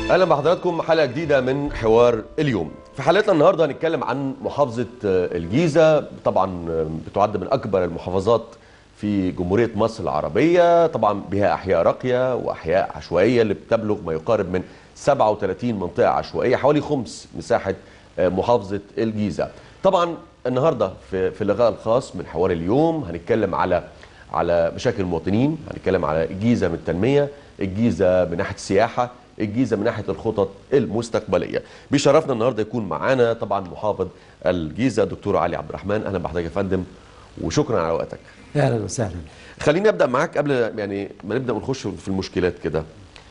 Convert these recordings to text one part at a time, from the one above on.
اهلا بحضراتكم حلقه جديده من حوار اليوم في حلقتنا النهارده هنتكلم عن محافظه الجيزه طبعا بتعد من اكبر المحافظات في جمهوريه مصر العربيه طبعا بها احياء راقيه واحياء عشوائيه اللي بتبلغ ما يقارب من 37 منطقه عشوائيه حوالي خمس مساحه محافظه الجيزه طبعا النهارده في في اللقاء الخاص من حوار اليوم هنتكلم على على مشاكل المواطنين هنتكلم على الجيزه من التنميه الجيزه من ناحيه السياحه الجيزه من ناحيه الخطط المستقبليه بيشرفنا النهارده يكون معانا طبعا محافظ الجيزه دكتور علي عبد الرحمن اهلا بحضرتك يا فندم وشكرا على وقتك اهلا وسهلا خليني ابدا معاك قبل يعني ما نبدا ونخش في المشكلات كده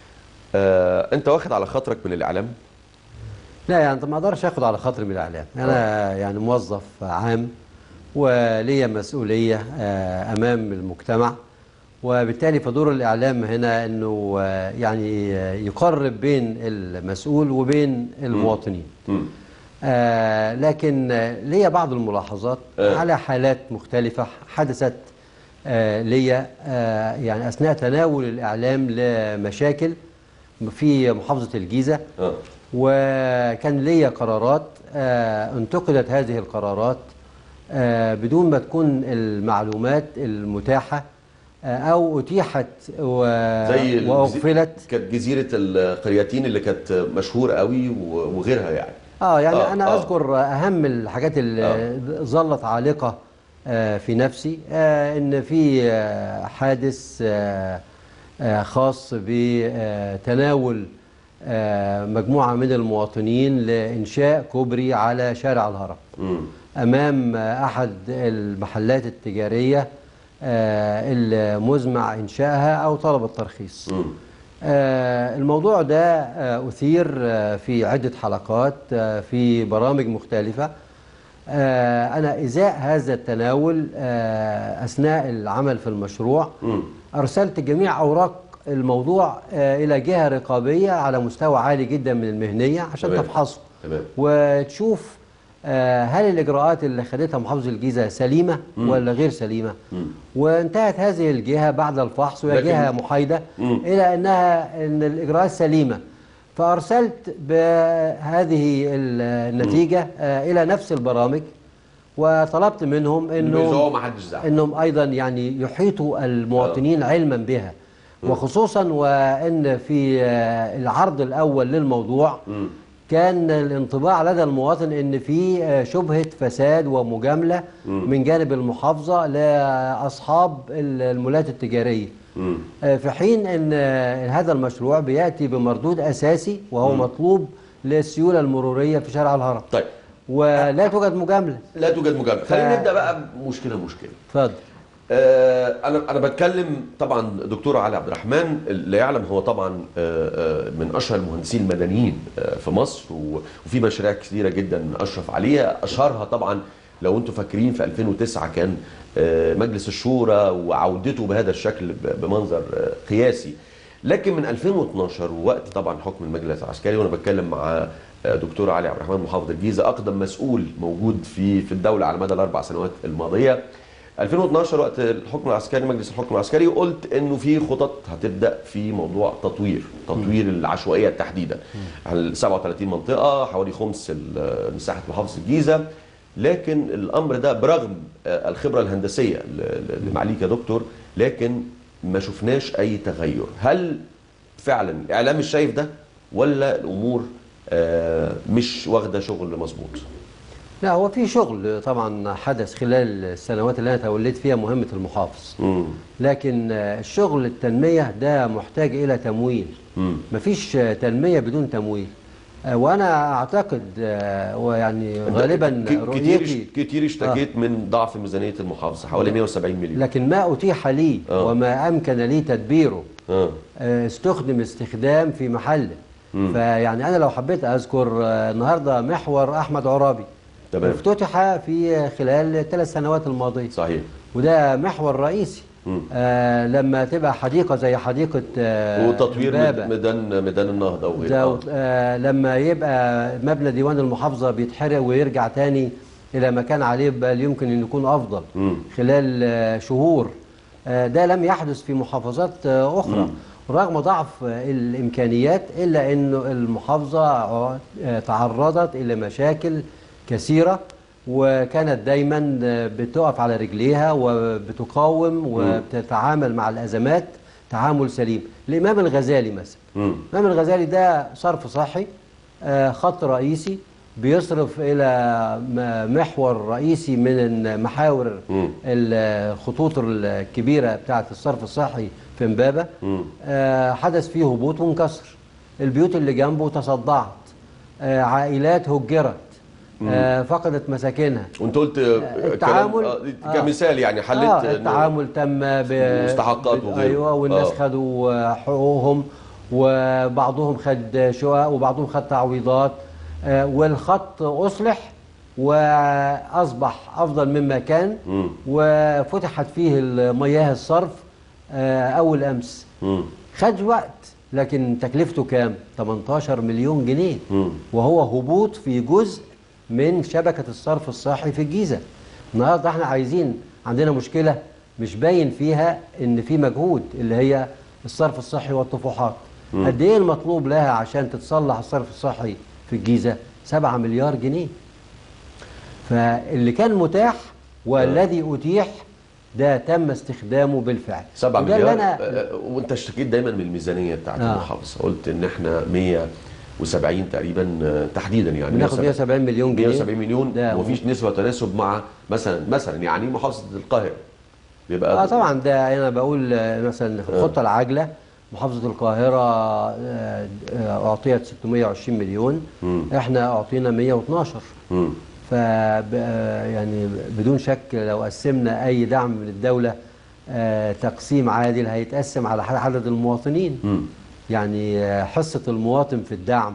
آه، انت واخد على خاطرك من الاعلام لا يعني ما اقدرش اخد على خاطري من الاعلام انا يعني موظف عام وليا مسؤوليه آه، امام المجتمع وبالتالي فدور الاعلام هنا انه آه، يعني آه، يقرب بين المسؤول وبين المواطنين مم. آه لكن آه، ليا بعض الملاحظات آه. على حالات مختلفة حدثت آه ليا آه يعني أثناء تناول الإعلام لمشاكل في محافظة الجيزة اه وكان ليا قرارات آه انتقدت هذه القرارات آه بدون ما تكون المعلومات المتاحة آه أو أتيحت و- زي الجزي- وأغفلت كانت جزيره القرياتين اللي كانت مشهوره قوي و- وغيرها يعني اه يعني آه، انا آه. اذكر اهم الحاجات اللي ظلت عالقه آه، في نفسي آه، ان في آه، حادث آه، آه، خاص بتناول مجموعه من المواطنين لانشاء كوبري على شارع الهرم مم. امام آه، احد المحلات التجاريه آه، المزمع انشائها او طلب الترخيص مم. آه، الموضوع ده آه، أثير آه، في عدة حلقات آه، في برامج مختلفة آه، أنا إزاء هذا التناول آه، أثناء العمل في المشروع مم. أرسلت جميع أوراق الموضوع آه، إلى جهة رقابية على مستوى عالي جدا من المهنية عشان تمام. تفحصه تمام وتشوف آه، هل الإجراءات اللي خدتها محافظة الجيزة سليمة ولا غير سليمة مم. وانتهت هذه الجهة بعد الفحص وهي لكن- جهة محايدة مم. إلى أنها أن الإجراءات سليمة فأرسلت بهذه النتيجة آه، إلى نفس البرامج وطلبت منهم بيزعوا أنهم ما حدش زعل انهم ايضا يعني يحيطوا المواطنين علما بها وخصوصا وان في آه، العرض الاول للموضوع مم. كان الانطباع لدى المواطن ان في آه، شبهه فساد ومجامله من جانب المحافظه لاصحاب المولات التجاريه مم. آه، في حين ان آه، هذا المشروع بياتي بمردود اساسي وهو مطلوب للسيوله المروريه في شارع الهرم طيب ولا توجد مجامله لا توجد مجامله خلينا ف- نبدا بقى بمشكله مشكله اتفضل آه، انا انا بتكلم طبعا دكتور علي عبد الرحمن اللي يعلم هو طبعا آه، آه، من اشهر المهندسين المدنيين آه، في مصر و- وفي مشاريع كثيره جدا اشرف عليها اشهرها طبعا لو انتم فاكرين في 2009 كان آه، مجلس الشورى وعودته بهذا الشكل ب- بمنظر آه، قياسي لكن من 2012 ووقت طبعا حكم المجلس العسكري وانا بتكلم مع آه، دكتور علي عبد الرحمن محافظ الجيزه اقدم مسؤول موجود في في الدوله على مدى الاربع سنوات الماضيه 2012 وقت الحكم العسكري مجلس الحكم العسكري قلت انه في خطط هتبدا في موضوع تطوير تطوير العشوائيه تحديدا على 37 منطقه حوالي خمس ال- مساحه محافظه الجيزه لكن الامر ده برغم آه، الخبره الهندسيه ل- ل- لمعاليك يا دكتور لكن ما شفناش اي تغير هل فعلا الاعلام مش شايف ده ولا الامور آه، مش واخده شغل مظبوط لا هو في شغل طبعا حدث خلال السنوات اللي انا توليت فيها مهمه المحافظ مم. لكن آه، الشغل التنميه ده محتاج الى تمويل مم. مفيش آه، تنميه بدون تمويل آه، وانا اعتقد آه، ويعني غالبا ك- كتير رؤيتي كتير اشتكيت من ضعف ميزانيه المحافظه حوالي 170 مليون لكن ما اتيح لي آه. وما امكن لي تدبيره اه آه، استخدم استخدام في محله فيعني انا لو حبيت اذكر آه، النهارده محور احمد عرابي تمام. افتتح في خلال الثلاث سنوات الماضيه صحيح وده محور رئيسي مم. آه لما تبقى حديقه زي حديقه آه وتطوير إمبابة. ميد- ميدان ميدان النهضه ده وغيره آه لما يبقى مبنى ديوان المحافظه بيتحرق ويرجع تاني الى مكان عليه بل يمكن ان يكون افضل مم. خلال آه شهور آه ده لم يحدث في محافظات آه اخرى رغم ضعف الامكانيات الا انه المحافظه ع- تعرضت الى مشاكل كثيره وكانت دايما بتقف على رجليها وبتقاوم وبتتعامل مع الازمات تعامل سليم الامام الغزالي مثلا مم. الامام الغزالي ده صرف صحي آه، خط رئيسي بيصرف الى م- محور رئيسي من محاور مم. الخطوط الكبيره بتاعه الصرف الصحي في امبابه مم. آه، حدث فيه هبوط وانكسر البيوت اللي جنبه تصدعت آه، عائلات هجرت آه، فقدت مساكنها وانت قلت كلام- التعامل آه، آه. كمثال يعني حلت آه إنه- التعامل تم ب مستحقات ب- وغيره. ايوه والناس آه. خدوا آه، حقوقهم وبعضهم خد شقق وبعضهم خد تعويضات آه، والخط اصلح واصبح افضل مما كان مم. وفتحت فيه مياه الصرف آه، اول امس مم. خد وقت لكن تكلفته كام 18 مليون جنيه مم. وهو هبوط في جزء من شبكة الصرف الصحي في الجيزة النهاردة احنا عايزين عندنا مشكلة مش باين فيها ان في مجهود اللي هي الصرف الصحي والطفوحات قد ايه المطلوب لها عشان تتصلح الصرف الصحي في الجيزة 7 مليار جنيه فاللي كان متاح والذي أتيح ده تم استخدامه بالفعل 7 وده اللي مليار أنا- آه، وانت اشتكيت دايما من الميزانيه بتاعت آه. المحافظه قلت ان احنا 170 تقريبا آه، تحديدا يعني بناخد 170 مليون جنيه 170 مليون ده ومفيش نسبه تناسب مع مثلا مثلا يعني محافظه القاهره بيبقى اه طبعا ده انا بقول آه، مثلا في الخطه العاجله محافظه القاهره آه، آه، اعطيت 620 مليون مم. احنا اعطينا 112 مم. ف يعني بدون شك لو قسمنا اي دعم من الدوله آه، تقسيم عادل هيتقسم على ح- عدد المواطنين مم. يعني آه، حصه المواطن في الدعم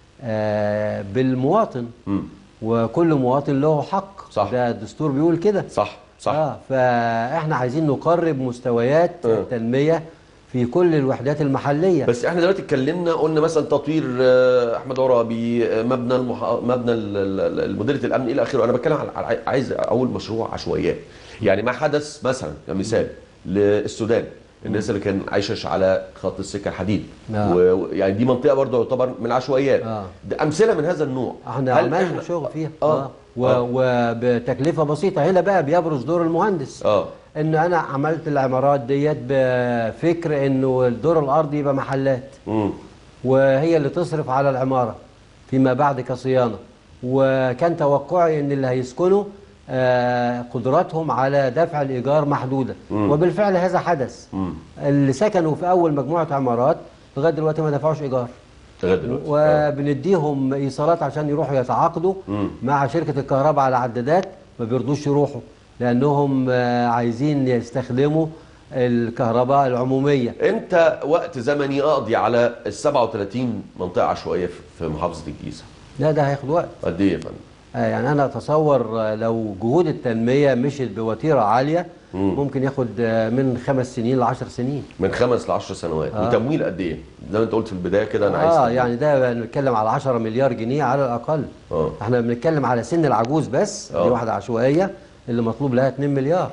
آه، بالمواطن مم. وكل مواطن له حق صح. ده الدستور بيقول كده صح صح اه فاحنا عايزين نقرب مستويات آه. التنميه في كل الوحدات المحليه بس احنا دلوقتي اتكلمنا قلنا مثلا تطوير آه، احمد عرابي آه، مبنى المح... مبنى ال- ال- ال- مديريه الامن الى اخره انا بتكلم على على- عايز اول مشروع عشوائيات يعني ما حدث مثلا كمثال للسودان الناس اللي كان عايشه على خط السكه الحديد آه. و- يعني دي منطقه برضه يعتبر من العشوائيات آه. ده امثله من هذا النوع احنا هل عملنا إحنا- شغل فيها اه و- آه. وبتكلفه بسيطه هنا بقى بيبرز دور المهندس اه ان انا عملت العمارات ديت بفكر انه الدور الارضي يبقى محلات مم. وهي اللي تصرف على العماره فيما بعد كصيانه وكان توقعي ان اللي هيسكنوا آه، قدراتهم على دفع الايجار محدوده مم. وبالفعل هذا حدث مم. اللي سكنوا في اول مجموعه عمارات لغايه دلوقتي ما دفعوش ايجار لغايه دلوقتي آه. وبنديهم ايصالات عشان يروحوا يتعاقدوا مم. مع شركه الكهرباء على عدادات ما بيرضوش يروحوا لانهم آه، عايزين يستخدموا الكهرباء العموميه امتى وقت زمني اقضي على ال 37 منطقه عشوائيه في- في محافظه الجيزه لا ده هياخد وقت قد ايه يا فندم آه، يعني انا اتصور آه، لو جهود التنميه مشت بوتيره عاليه مم. ممكن ياخد آه، من خمس سنين لعشر سنين من خمس ل 10 سنوات آه. وتمويل قد ايه زي ما انت قلت في البدايه كده انا عايز اه تمويل. يعني ده بنتكلم على 10 مليار جنيه على الاقل اه احنا بنتكلم على سن العجوز بس آه. دي واحده عشوائيه اللي مطلوب لها 2 مليار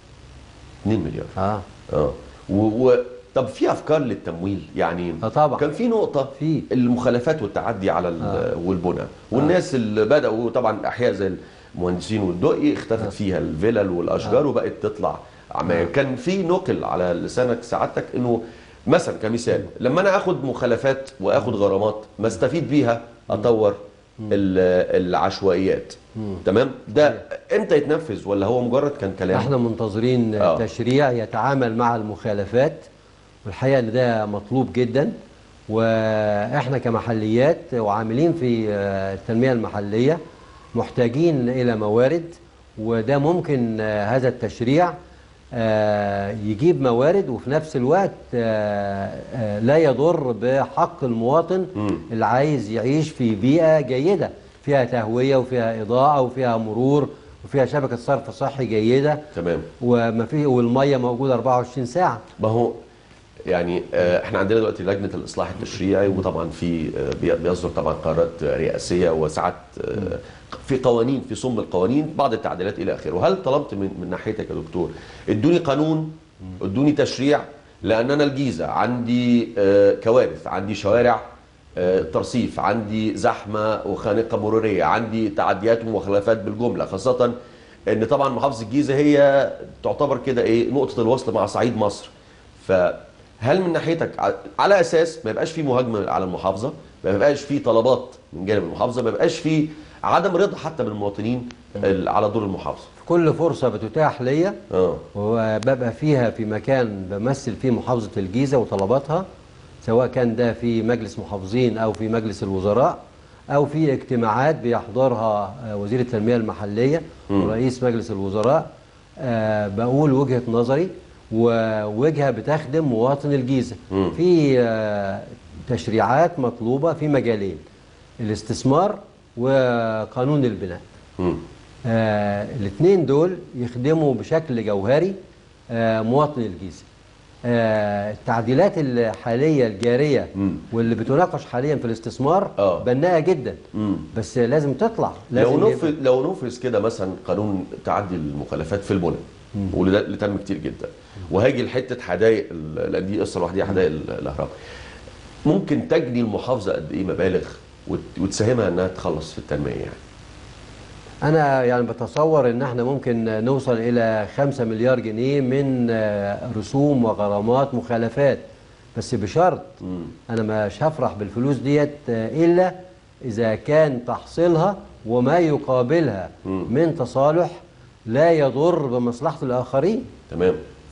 2 مليار اه اه و... و... طب في افكار للتمويل يعني آه طبعا. كان في نقطه في. المخالفات والتعدي على ال... آه. والبنى والناس اللي بداوا طبعا احياء زي المهندسين والدقي اختفت فيها الفلل والاشجار وبقت تطلع عماير كان في نقل على لسانك سعادتك انه مثلا كمثال لما انا اخد مخالفات واخد غرامات ما استفيد بيها اطور ال- العشوائيات تمام ده امتى يتنفذ ولا هو مجرد كان كلام احنا منتظرين آه. تشريع يتعامل مع المخالفات والحقيقه ان ده مطلوب جدا واحنا كمحليات وعاملين في آه، التنميه المحليه محتاجين الى موارد وده ممكن آه، هذا التشريع آه، يجيب موارد وفي نفس الوقت آه، آه، لا يضر بحق المواطن مم. اللي عايز يعيش في بيئه جيده فيها تهويه وفيها اضاءه وفيها مرور وفيها شبكه صرف صحي جيده تمام وما في والميه موجوده 24 ساعه ما هو يعني آه، احنا عندنا دلوقتي لجنه الاصلاح التشريعي وطبعا في آه، بي- بيصدر طبعا قرارات رئاسيه وساعات آه، في قوانين في صم القوانين بعض التعديلات الى اخره وهل طلبت من من ناحيتك يا دكتور ادوني قانون ادوني تشريع لان انا الجيزه عندي آه، كوارث عندي شوارع آه، ترصيف عندي زحمه وخانقه مروريه عندي تعديات ومخالفات بالجمله خاصه ان طبعا محافظه الجيزه هي تعتبر كده ايه نقطه الوصل مع صعيد مصر فهل من ناحيتك ع- على اساس ما يبقاش في مهاجمه على المحافظه ما يبقاش في طلبات من جانب المحافظه ما يبقاش في عدم رضا حتى من المواطنين ال- على دور المحافظه في كل فرصة بتتاح ليا اه وببقى فيها في مكان بمثل فيه محافظة الجيزة وطلباتها سواء كان ده في مجلس محافظين أو في مجلس الوزراء أو في اجتماعات بيحضرها آه، وزير التنمية المحلية ورئيس مجلس الوزراء آه، بقول وجهة نظري ووجهة بتخدم مواطن الجيزة في آه، تشريعات مطلوبة في مجالين الاستثمار وقانون البناء مم. آه الاثنين دول يخدموا بشكل جوهري آه مواطن الجيزه. آه التعديلات الحاليه الجاريه مم. واللي بتناقش حاليا في الاستثمار آه. بناءه جدا مم. بس لازم تطلع لو لازم يبقى- نفذ لو نفذ كده مثلا قانون تعدي المخالفات في البنى وده اللي تم كتير جدا وهاجي لحته حدائق ال- لان دي قصه لوحدها حدائق ال- الاهرام ممكن تجني المحافظه قد ايه مبالغ وت- وتساهمها انها تخلص في التنميه يعني انا يعني بتصور ان احنا ممكن نوصل الى 5 مليار جنيه من آه، رسوم وغرامات مخالفات بس بشرط انا مش هفرح بالفلوس ديت آه، الا اذا كان تحصيلها وما يقابلها من تصالح لا يضر بمصلحه الاخرين تمام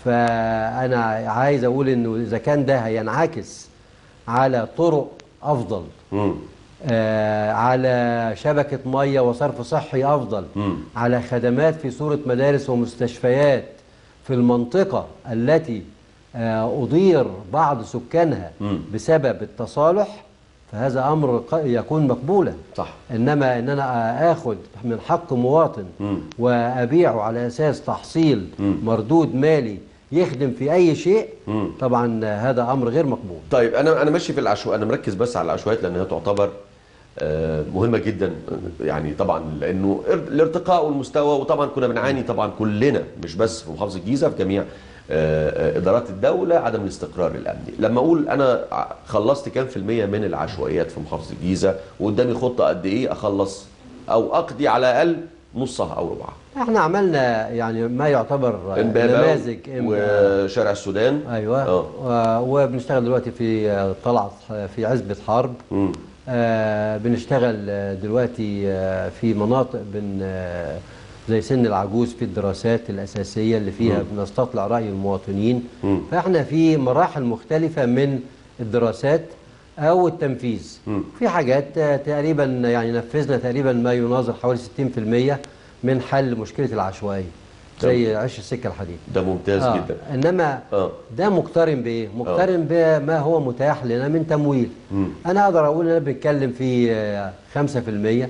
فانا عايز اقول انه اذا كان ده هينعكس على طرق افضل مم. آه، على شبكة مية وصرف صحي أفضل مم. على خدمات في صورة مدارس ومستشفيات في المنطقة التي آه، أضير بعض سكانها مم. بسبب التصالح فهذا أمر ق- يكون مقبولا صح إنما إن أنا آخد من حق مواطن مم. وأبيعه على أساس تحصيل مم. مردود مالي يخدم في أي شيء مم. طبعا هذا أمر غير مقبول طيب انا انا ماشي في العشوائيات انا مركز بس على العشوائيات لانها تعتبر آه، مهمه جدا يعني طبعا لانه ار- الارتقاء والمستوى وطبعا كنا بنعاني طبعا كلنا مش بس في محافظه الجيزه في جميع آه، آه، ادارات الدوله عدم الاستقرار الامني لما اقول انا ع- خلصت كام في الميه من العشوائيات في محافظه الجيزه وقدامي خطه قد ايه اخلص او اقضي على الاقل نصها او ربعها احنا عملنا يعني ما يعتبر امبابه نماذج إم- وشارع السودان ايوه اه و- وبنشتغل دلوقتي في آه، طلعت في عزبة حرب مم. آه بنشتغل آه، دلوقتي آه، في مناطق بن آه، زي سن العجوز في الدراسات الأساسية اللي فيها بنستطلع رأي المواطنين مم. فاحنا في مراحل مختلفة من الدراسات أو التنفيذ مم. في حاجات آه، تقريبا يعني نفذنا تقريبا ما يناظر حوالي 60% من حل مشكلة العشوائية زي عش السكة الحديد ده ممتاز آه. جدا انما اه ده مقترن بايه مقترن بما هو متاح لنا من تمويل مم. انا اقدر اقول ان انا بتكلم في آه، 5%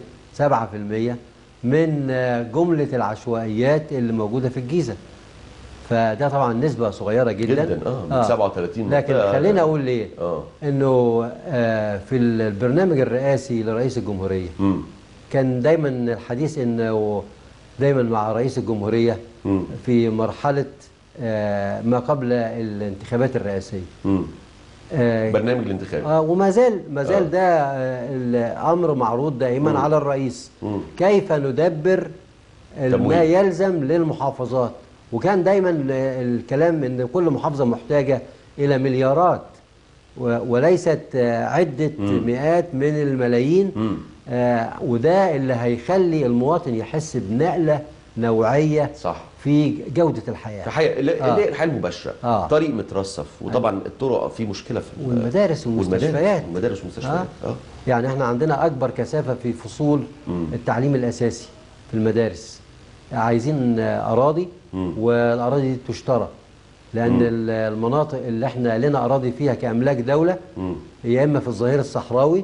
7% من آه، جمله العشوائيات اللي موجوده في الجيزه فده طبعا نسبه صغيره جدا جدا اه من 37 لكن منطقة. خلينا اقول ايه اه انه آه، في البرنامج الرئاسي لرئيس الجمهوريه مم. كان دايما الحديث انه دايما مع رئيس الجمهوريه مم. في مرحله آه، ما قبل الانتخابات الرئاسيه مم. آه، برنامج الانتخابي آه، وما زال ما آه. زال ده آه، الامر معروض دائما مم. على الرئيس مم. كيف ندبر ال- تمويل. ما يلزم للمحافظات وكان دايما ال- الكلام ان كل محافظه محتاجه الى مليارات و- وليست آه، عده مم. مئات من الملايين مم. آه، وده اللي هيخلي المواطن يحس بنقله نوعيه صح في جوده الحياه في حقيقة اللي آه. اللي هي الحياه المباشره آه. طريق مترصف وطبعا الطرق في مشكله في ال- والمدارس والمستشفيات. والمدارس والمستشفيات اه يعني احنا عندنا اكبر كثافه في فصول مم. التعليم الاساسي في المدارس عايزين آه، اراضي مم. والاراضي دي تشترى لان ال- المناطق اللي احنا لنا اراضي فيها كاملاك دوله مم. يا اما في الظهير الصحراوي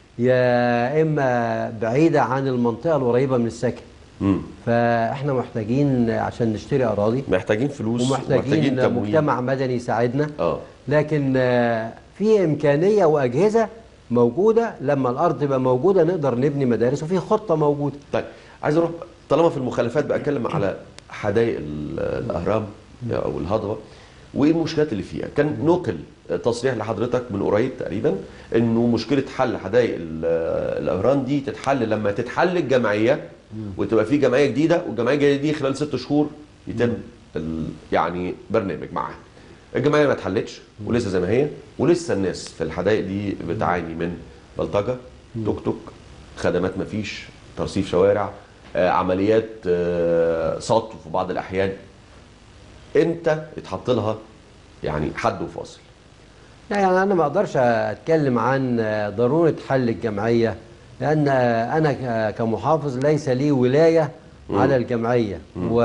يا اما بعيده عن المنطقه القريبه من السكن مم. فاحنا محتاجين عشان نشتري اراضي محتاجين فلوس ومحتاجين تمويل. مجتمع مدني يساعدنا اه لكن آه، في امكانيه واجهزه موجوده لما الارض تبقى موجوده نقدر نبني مدارس وفي خطه موجوده طيب عايز اروح طالما في المخالفات بقى اتكلم على حدائق ال- الاهرام او الهضبه وايه المشكلات اللي فيها كان نقل تصريح لحضرتك من قريب تقريبا انه مشكله حل حدائق ال- الاهرام دي تتحل لما تتحل الجمعيه وتبقى في جمعيه جديده والجمعيه الجديده دي خلال ست شهور يتم ال- يعني برنامج معاها الجمعيه ما اتحلتش ولسه زي ما هي ولسه الناس في الحدائق دي بتعاني من بلطجه توك توك خدمات ما فيش ترصيف شوارع آه، عمليات آه، سطو في بعض الاحيان امتى يتحط لها يعني حد وفاصل لا يعني انا ما اقدرش اتكلم عن ضروره حل الجمعيه لان انا ك- كمحافظ ليس لي ولايه على الجمعيه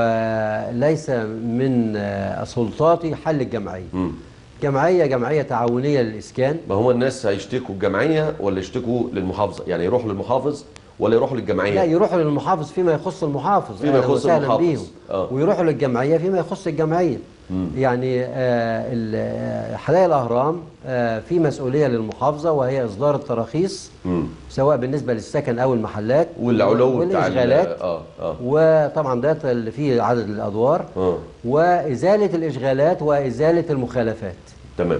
وليس من سلطاتي حل الجمعيه مم. جمعيه جمعيه تعاونيه للاسكان ما هو الناس هيشتكوا الجمعيه ولا يشتكوا للمحافظه يعني يروحوا للمحافظ ولا يروحوا للجمعيه لا يروحوا للمحافظ فيما يخص المحافظ فيما أهلاً يخص وسهلاً المحافظ. بيهم آه. ويروحوا للجمعيه فيما يخص الجمعيه يعني آه، ال- آه، حدائق الاهرام آه، في مسؤوليه للمحافظه وهي اصدار التراخيص مم. سواء بالنسبه للسكن او المحلات والعلو بتاع ال- والاشغالات اه اه وطبعا ده اللي فيه عدد الادوار اه وازاله الاشغالات وازاله المخالفات تمام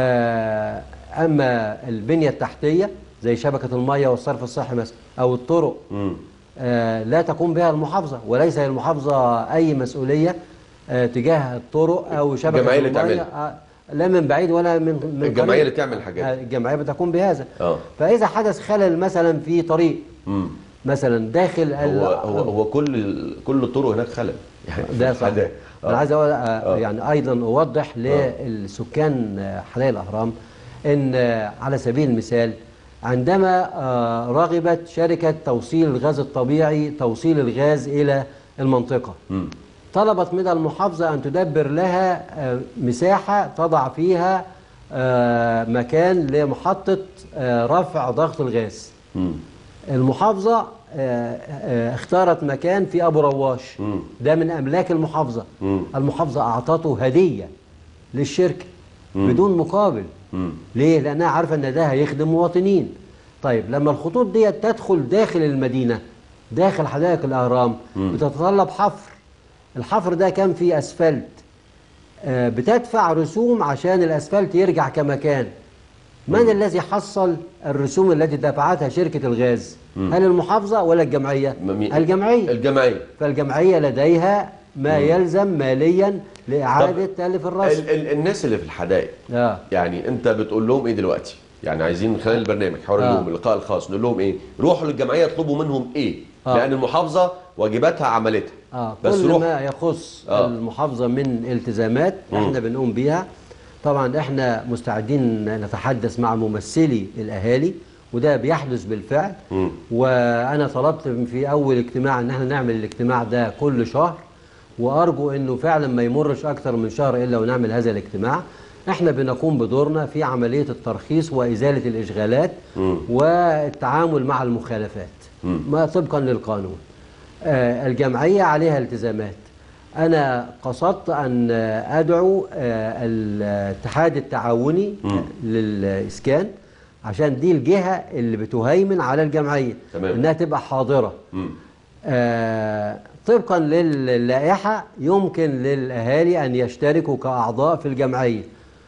آه، اما البنيه التحتيه زي شبكه الميه والصرف الصحي مثلا او الطرق مم. آه، لا تقوم بها المحافظه وليس للمحافظه اي مسؤوليه آه، تجاه الطرق او شبكه الجمعية اللي المية، تعملها. آه، لا من بعيد ولا من من الجمعية قريب. اللي تعمل الحاجات دي. آه، الجمعيه بتقوم بهذا اه فاذا حدث خلل مثلا في طريق مم. مثلا داخل ال- هو هو هو كل ال- كل الطرق هناك خلل يعني ده في صح الحدائق. آه. انا عايز أقول آه، آه. يعني ايضا اوضح للسكان آه، حدائق الاهرام ان آه، على سبيل المثال عندما آه، رغبت شركه توصيل الغاز الطبيعي توصيل الغاز الى المنطقه مم. طلبت من المحافظه ان تدبر لها آه، مساحه تضع فيها آه، مكان لمحطه آه، رفع ضغط الغاز مم. المحافظة آه، آه، اختارت مكان في أبو رواش مم. ده من أملاك المحافظة مم. المحافظة أعطته هدية للشركة بدون مقابل مم. ليه؟ لأنها عارفة أن ده هيخدم مواطنين طيب لما الخطوط دي تدخل داخل المدينة داخل حدائق الأهرام بتتطلب حفر الحفر ده كان فيه أسفلت آه، بتدفع رسوم عشان الأسفلت يرجع كما كان من الذي حصل الرسوم التي دفعتها شركة الغاز هل المحافظة ولا الجمعية ما مين- الجمعية الجمعيه فالجمعية لديها ما يلزم ماليا لإعادة تأليف الرسم ال ال الناس اللي في الحدائق آه. يعني انت بتقول لهم ايه دلوقتي يعني عايزين من خلال البرنامج حوار آه. اليوم اللقاء الخاص نقول لهم ايه روحوا للجمعيه اطلبوا منهم ايه آه. لان المحافظه واجباتها عملتها آه. بس كل روح ما يخص آه. المحافظة من التزامات احنا بنقوم بيها طبعا احنا مستعدين نتحدث مع ممثلي الأهالي وده بيحدث بالفعل مم. وانا طلبت في اول اجتماع ان احنا نعمل الاجتماع ده كل شهر وارجو انه فعلا ما يمرش اكتر من شهر الا ونعمل هذا الاجتماع احنا بنقوم بدورنا في عمليه الترخيص وازاله الاشغالات مم. والتعامل مع المخالفات ما طبقا للقانون آه، الجمعيه عليها التزامات انا قصدت ان آه، ادعو آه، الاتحاد التعاوني للاسكان عشان دي الجهه اللي بتهيمن على الجمعيه تمام. انها تبقى حاضره مم. آه، طبقا للائحة يمكن للأهالي أن يشتركوا كأعضاء في الجمعية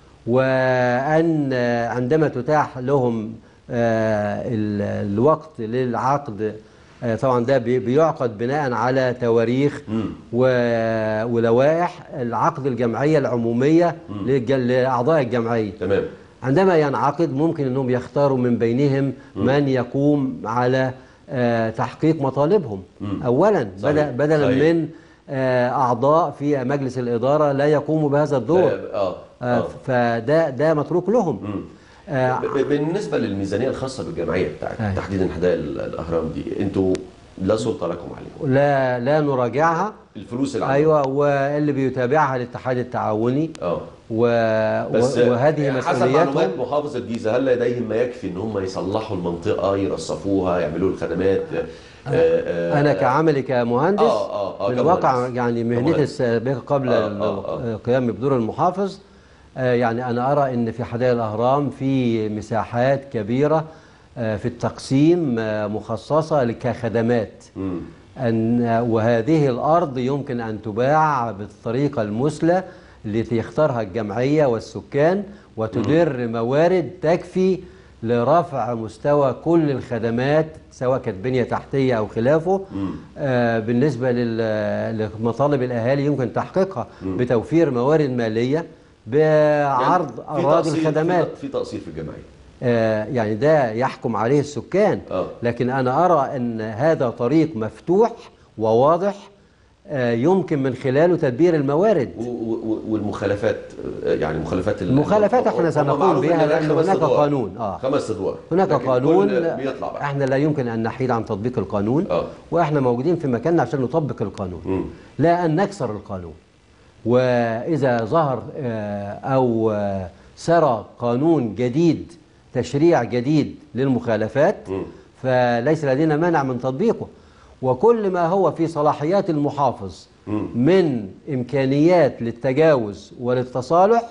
وأن آه، عندما تتاح لهم آه، ال- الوقت للعقد آه، طبعا ده بي- بيعقد بناء على تواريخ و- ولوائح العقد الجمعية العمومية للج- لأعضاء الجمعية تمام عندما ينعقد ممكن انهم يختاروا من بينهم من يقوم على آه، تحقيق مطالبهم اولا صحيح. بدل بدلا صحيح. من آه، اعضاء في مجلس الاداره لا يقوموا بهذا الدور اه اه آه، فده ده متروك لهم آه، ب- ب- بالنسبه للميزانيه الخاصه بالجمعيه بتاعت أيوة. تحديدا حدائق ال- الاهرام دي انتوا لا سلطه لكم عليها لا لا نراجعها الفلوس اللي عندكم. ايوه واللي بيتابعها الاتحاد التعاوني اه و... بس و... وهذه حسب معلومات مسؤولياتهم محافظه الجيزه هل لديهم ما يكفي ان هم يصلحوا المنطقه يرصفوها يعملوا الخدمات آه، آه، انا كعملي كمهندس آه، آه، آه، من كمهندس. واقع يعني مهنتي كمهندس. السابقه قبل آه، آه، آه. القيام بدور المحافظ آه، يعني انا ارى ان في حدائق الاهرام في مساحات كبيره آه، في التقسيم آه، مخصصه كخدمات مم. أن وهذه الأرض يمكن أن تباع بالطريقة المثلى التي يختارها الجمعية والسكان وتدر موارد تكفي لرفع مستوى كل الخدمات سواء كانت بنية تحتية أو خلافه آه بالنسبة لل- لمطالب الأهالي يمكن تحقيقها بتوفير موارد مالية بعرض في أراضي تقصير- الخدمات في في تقصير في الجمعيه آه، يعني ده يحكم عليه السكان آه. لكن أنا أرى أن هذا طريق مفتوح وواضح آه، يمكن من خلاله تدبير الموارد و- و- والمخالفات آه، يعني مخالفات ال- المخالفات احنا هم سنقوم معروف بها إن لأن خمس هناك أدوار. قانون. آه. خمس ادوار هناك لكن قانون كل بيطلع بقى احنا لا يمكن أن نحيد عن تطبيق القانون آه. وإحنا موجودين في مكاننا عشان نطبق القانون مم. لا أن نكسر القانون وإذا ظهر آه، أو آه، سرى قانون جديد تشريع جديد للمخالفات مم. فليس لدينا مانع من تطبيقه وكل ما هو في صلاحيات المحافظ من إمكانيات للتجاوز وللتصالح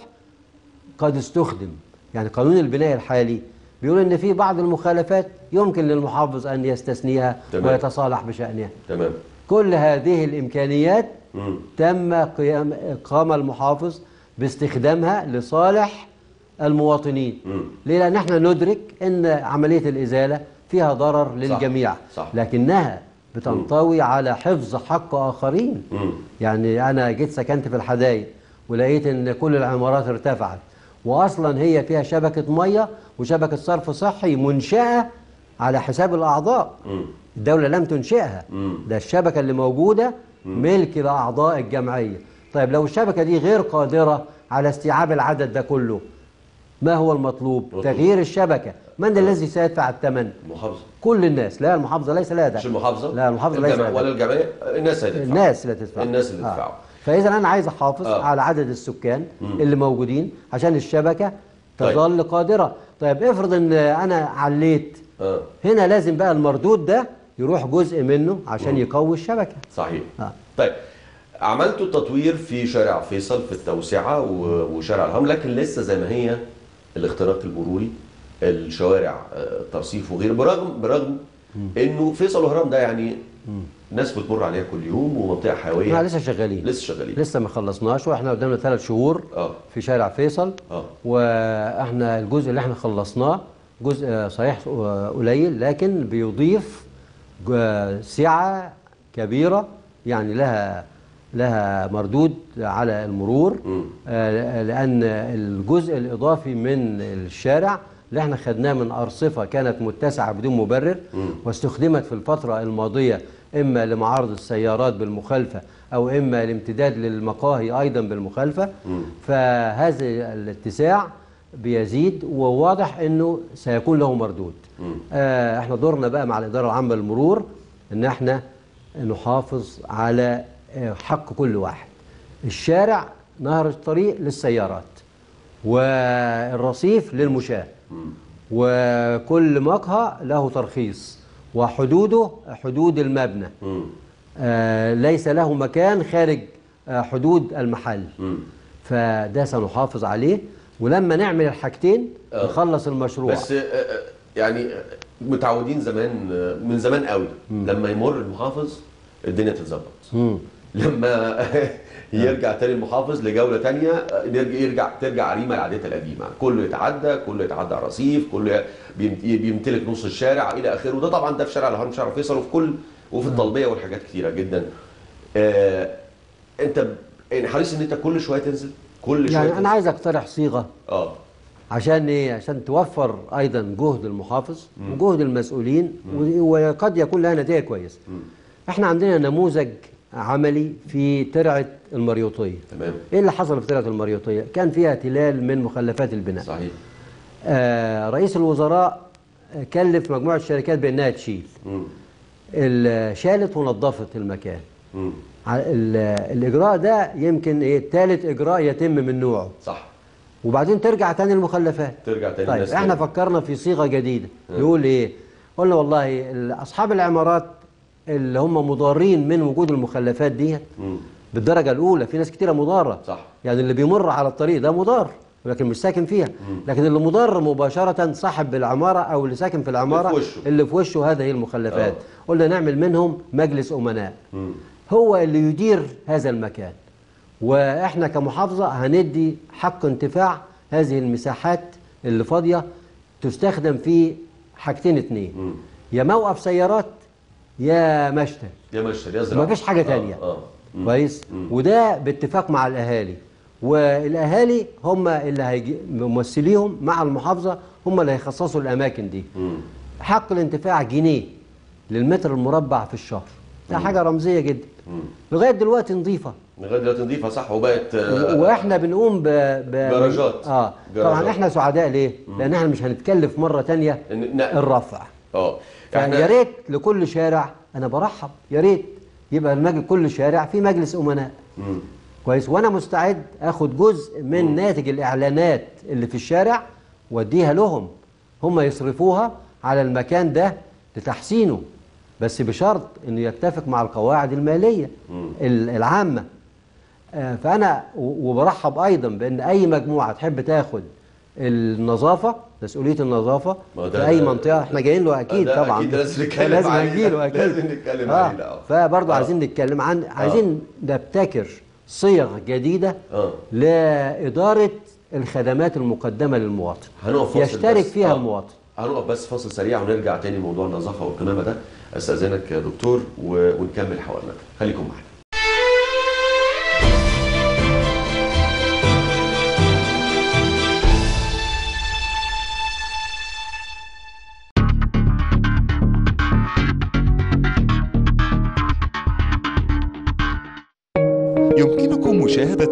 قد استخدم يعني قانون البناء الحالي بيقول ان في بعض المخالفات يمكن للمحافظ ان يستثنيها تمام. ويتصالح بشانها تمام كل هذه الامكانيات مم. تم قيام قام المحافظ باستخدامها لصالح المواطنين مم. ليه لان احنا ندرك ان عمليه الازاله فيها ضرر للجميع صح. لكنها بتنطوي على حفظ حق اخرين مم. يعني انا جيت سكنت في الحدائق ولقيت ان كل العمارات ارتفعت واصلا هي فيها شبكه ميه وشبكه صرف صحي منشاه على حساب الاعضاء مم. الدوله لم تنشئها مم. ده الشبكه اللي موجوده ملك لاعضاء الجمعيه طيب لو الشبكه دي غير قادره على استيعاب العدد ده كله ما هو المطلوب مطلوب. تغيير الشبكه من الذي سيدفع الثمن المحافظه كل الناس لا المحافظه ليس لها مش دخل المحافظه لا المحافظه ليس الجمع لها ولا دخل. الجمعيه الناس اللي تدفع الناس اللي تدفع الناس اللي تدفعوا فاذا انا عايز احافظ آه. على عدد السكان اللي موجودين عشان الشبكه طيب. تظل قادره طيب افرض ان انا عليت اه هنا لازم بقى المردود ده يروح جزء منه عشان يقوي الشبكه صحيح آه. طيب عملتوا تطوير في شارع فيصل في التوسعه و- وشارع الهرم لكن لسه زي ما هي الاختراق المروري الشوارع آه، الترصيف وغيره برغم برغم انه فيصل وهرم ده يعني ناس بتمر عليها كل يوم ومنطقه احنا حيويه لسه شغالين لسه شغالين لسه ما خلصناش واحنا قدامنا ثلاث شهور اه في شارع فيصل اه واحنا الجزء اللي احنا خلصناه جزء آه، صحيح آه، قليل لكن بيضيف ج- سعة كبيرة يعني لها لها مردود على المرور مم. آه، لأن الجزء الإضافي من الشارع اللي احنا خدناه من أرصفة كانت متسعة بدون مبرر واستخدمت في الفترة الماضية إما لمعارض السيارات بالمخالفة أو إما لامتداد للمقاهي أيضا بالمخالفة فهذا الاتساع بيزيد وواضح انه سيكون له مردود آه احنا دورنا بقى مع الاداره العامه للمرور ان احنا نحافظ على آه، حق كل واحد الشارع نهر الطريق للسيارات والرصيف للمشاة وكل مقهى له ترخيص وحدوده حدود المبنى مم. آه ليس له مكان خارج آه حدود المحل مم. فده سنحافظ عليه ولما نعمل الحاجتين آه. نخلص المشروع بس آه، آه، يعني آه، متعودين زمان آه، من زمان قوي لما يمر المحافظ الدنيا تتظبط مم. لما يرجع تاني المحافظ لجوله تانية آه، يرجع يرجع ترجع عريمه لعادتها القديمه كله يتعدى كله يتعدى على الرصيف كله بيمت- بيمتلك نص الشارع الى اخره وده طبعا ده في شارع الهرم شارع فيصل وفي كل وفي الطلبيه والحاجات كتيره جدا آه انت ب- يعني حريص ان انت كل شويه تنزل كل شويه يعني تنزل. انا عايز اقترح صيغه اه عشان ايه عشان توفر ايضا جهد المحافظ وجهد المسؤولين و- وقد يكون لها نتيجه كويسه احنا عندنا نموذج عملي في ترعه المريوطيه تمام ايه اللي حصل في ترعه المريوطيه كان فيها تلال من مخلفات البناء صحيح آه رئيس الوزراء كلف مجموعه شركات بانها تشيل مم. ال- شالت ونظفت المكان مم. ع- ال- الاجراء ده يمكن ايه ثالث اجراء يتم من نوعه صح وبعدين ترجع تاني المخلفات ترجع تاني طيب الناس احنا تاني. فكرنا في صيغه جديده نقول ايه قلنا والله ال- اصحاب العمارات اللي هم مضارين من وجود المخلفات دي مم. بالدرجه الاولى في ناس كتيره مضاره صح. يعني اللي بيمر على الطريق ده مضار لكن مش ساكن فيها لكن اللي مضار مباشره صاحب العماره او اللي ساكن في العماره اللي في وشه. اللي في وشه هذه المخلفات قلنا نعمل منهم مجلس امناء مم. هو اللي يدير هذا المكان واحنا كمحافظه هندي حق انتفاع هذه المساحات اللي فاضيه تستخدم في حاجتين اتنين يا موقف سيارات يا مشتى يا مشتري يا زراعه ما فيش حاجه آه، تانية اه كويس وده باتفاق مع الاهالي والاهالي هم اللي هيجي ممثليهم مع المحافظه هم اللي هيخصصوا الاماكن دي حق الانتفاع جنيه للمتر المربع في الشهر ده حاجه رمزيه جدا لغايه دلوقتي نظيفه لغايه دلوقتي نضيفها صح وبقت آه، واحنا بنقوم ب... ب... جراجات. اه جراجات. طبعا احنا سعداء ليه؟ لان احنا مش هنتكلف مره تانية إن- نقل. الرفع اه يعني يا ريت لكل شارع انا برحب يا ريت يبقى المجلس كل شارع في مجلس امناء مم. كويس وانا مستعد اخد جزء من ناتج الاعلانات اللي في الشارع واديها لهم هم يصرفوها على المكان ده لتحسينه بس بشرط انه يتفق مع القواعد الماليه ال- العامه آه، فانا و- وبرحب ايضا بان اي مجموعه تحب تاخد النظافه مسؤوليه النظافه ما ده- في اي ده- منطقه احنا جايين له اكيد ده طبعا أكيد لازم نتكلم لازم عليه. هنجيله اكيد لازم نتكلم آه. عليه ده، آه. فبرضه آه. عايزين نتكلم عن عايزين نبتكر صيغ جديده آه. لاداره الخدمات المقدمه للمواطن هنقف فاصل يشترك بس. فيها آه. المواطن هنقف بس فاصل سريع ونرجع تاني لموضوع النظافه والقمامه ده استاذنك يا دكتور و- ونكمل حوارنا خليكم معانا يمكنكم مشاهدة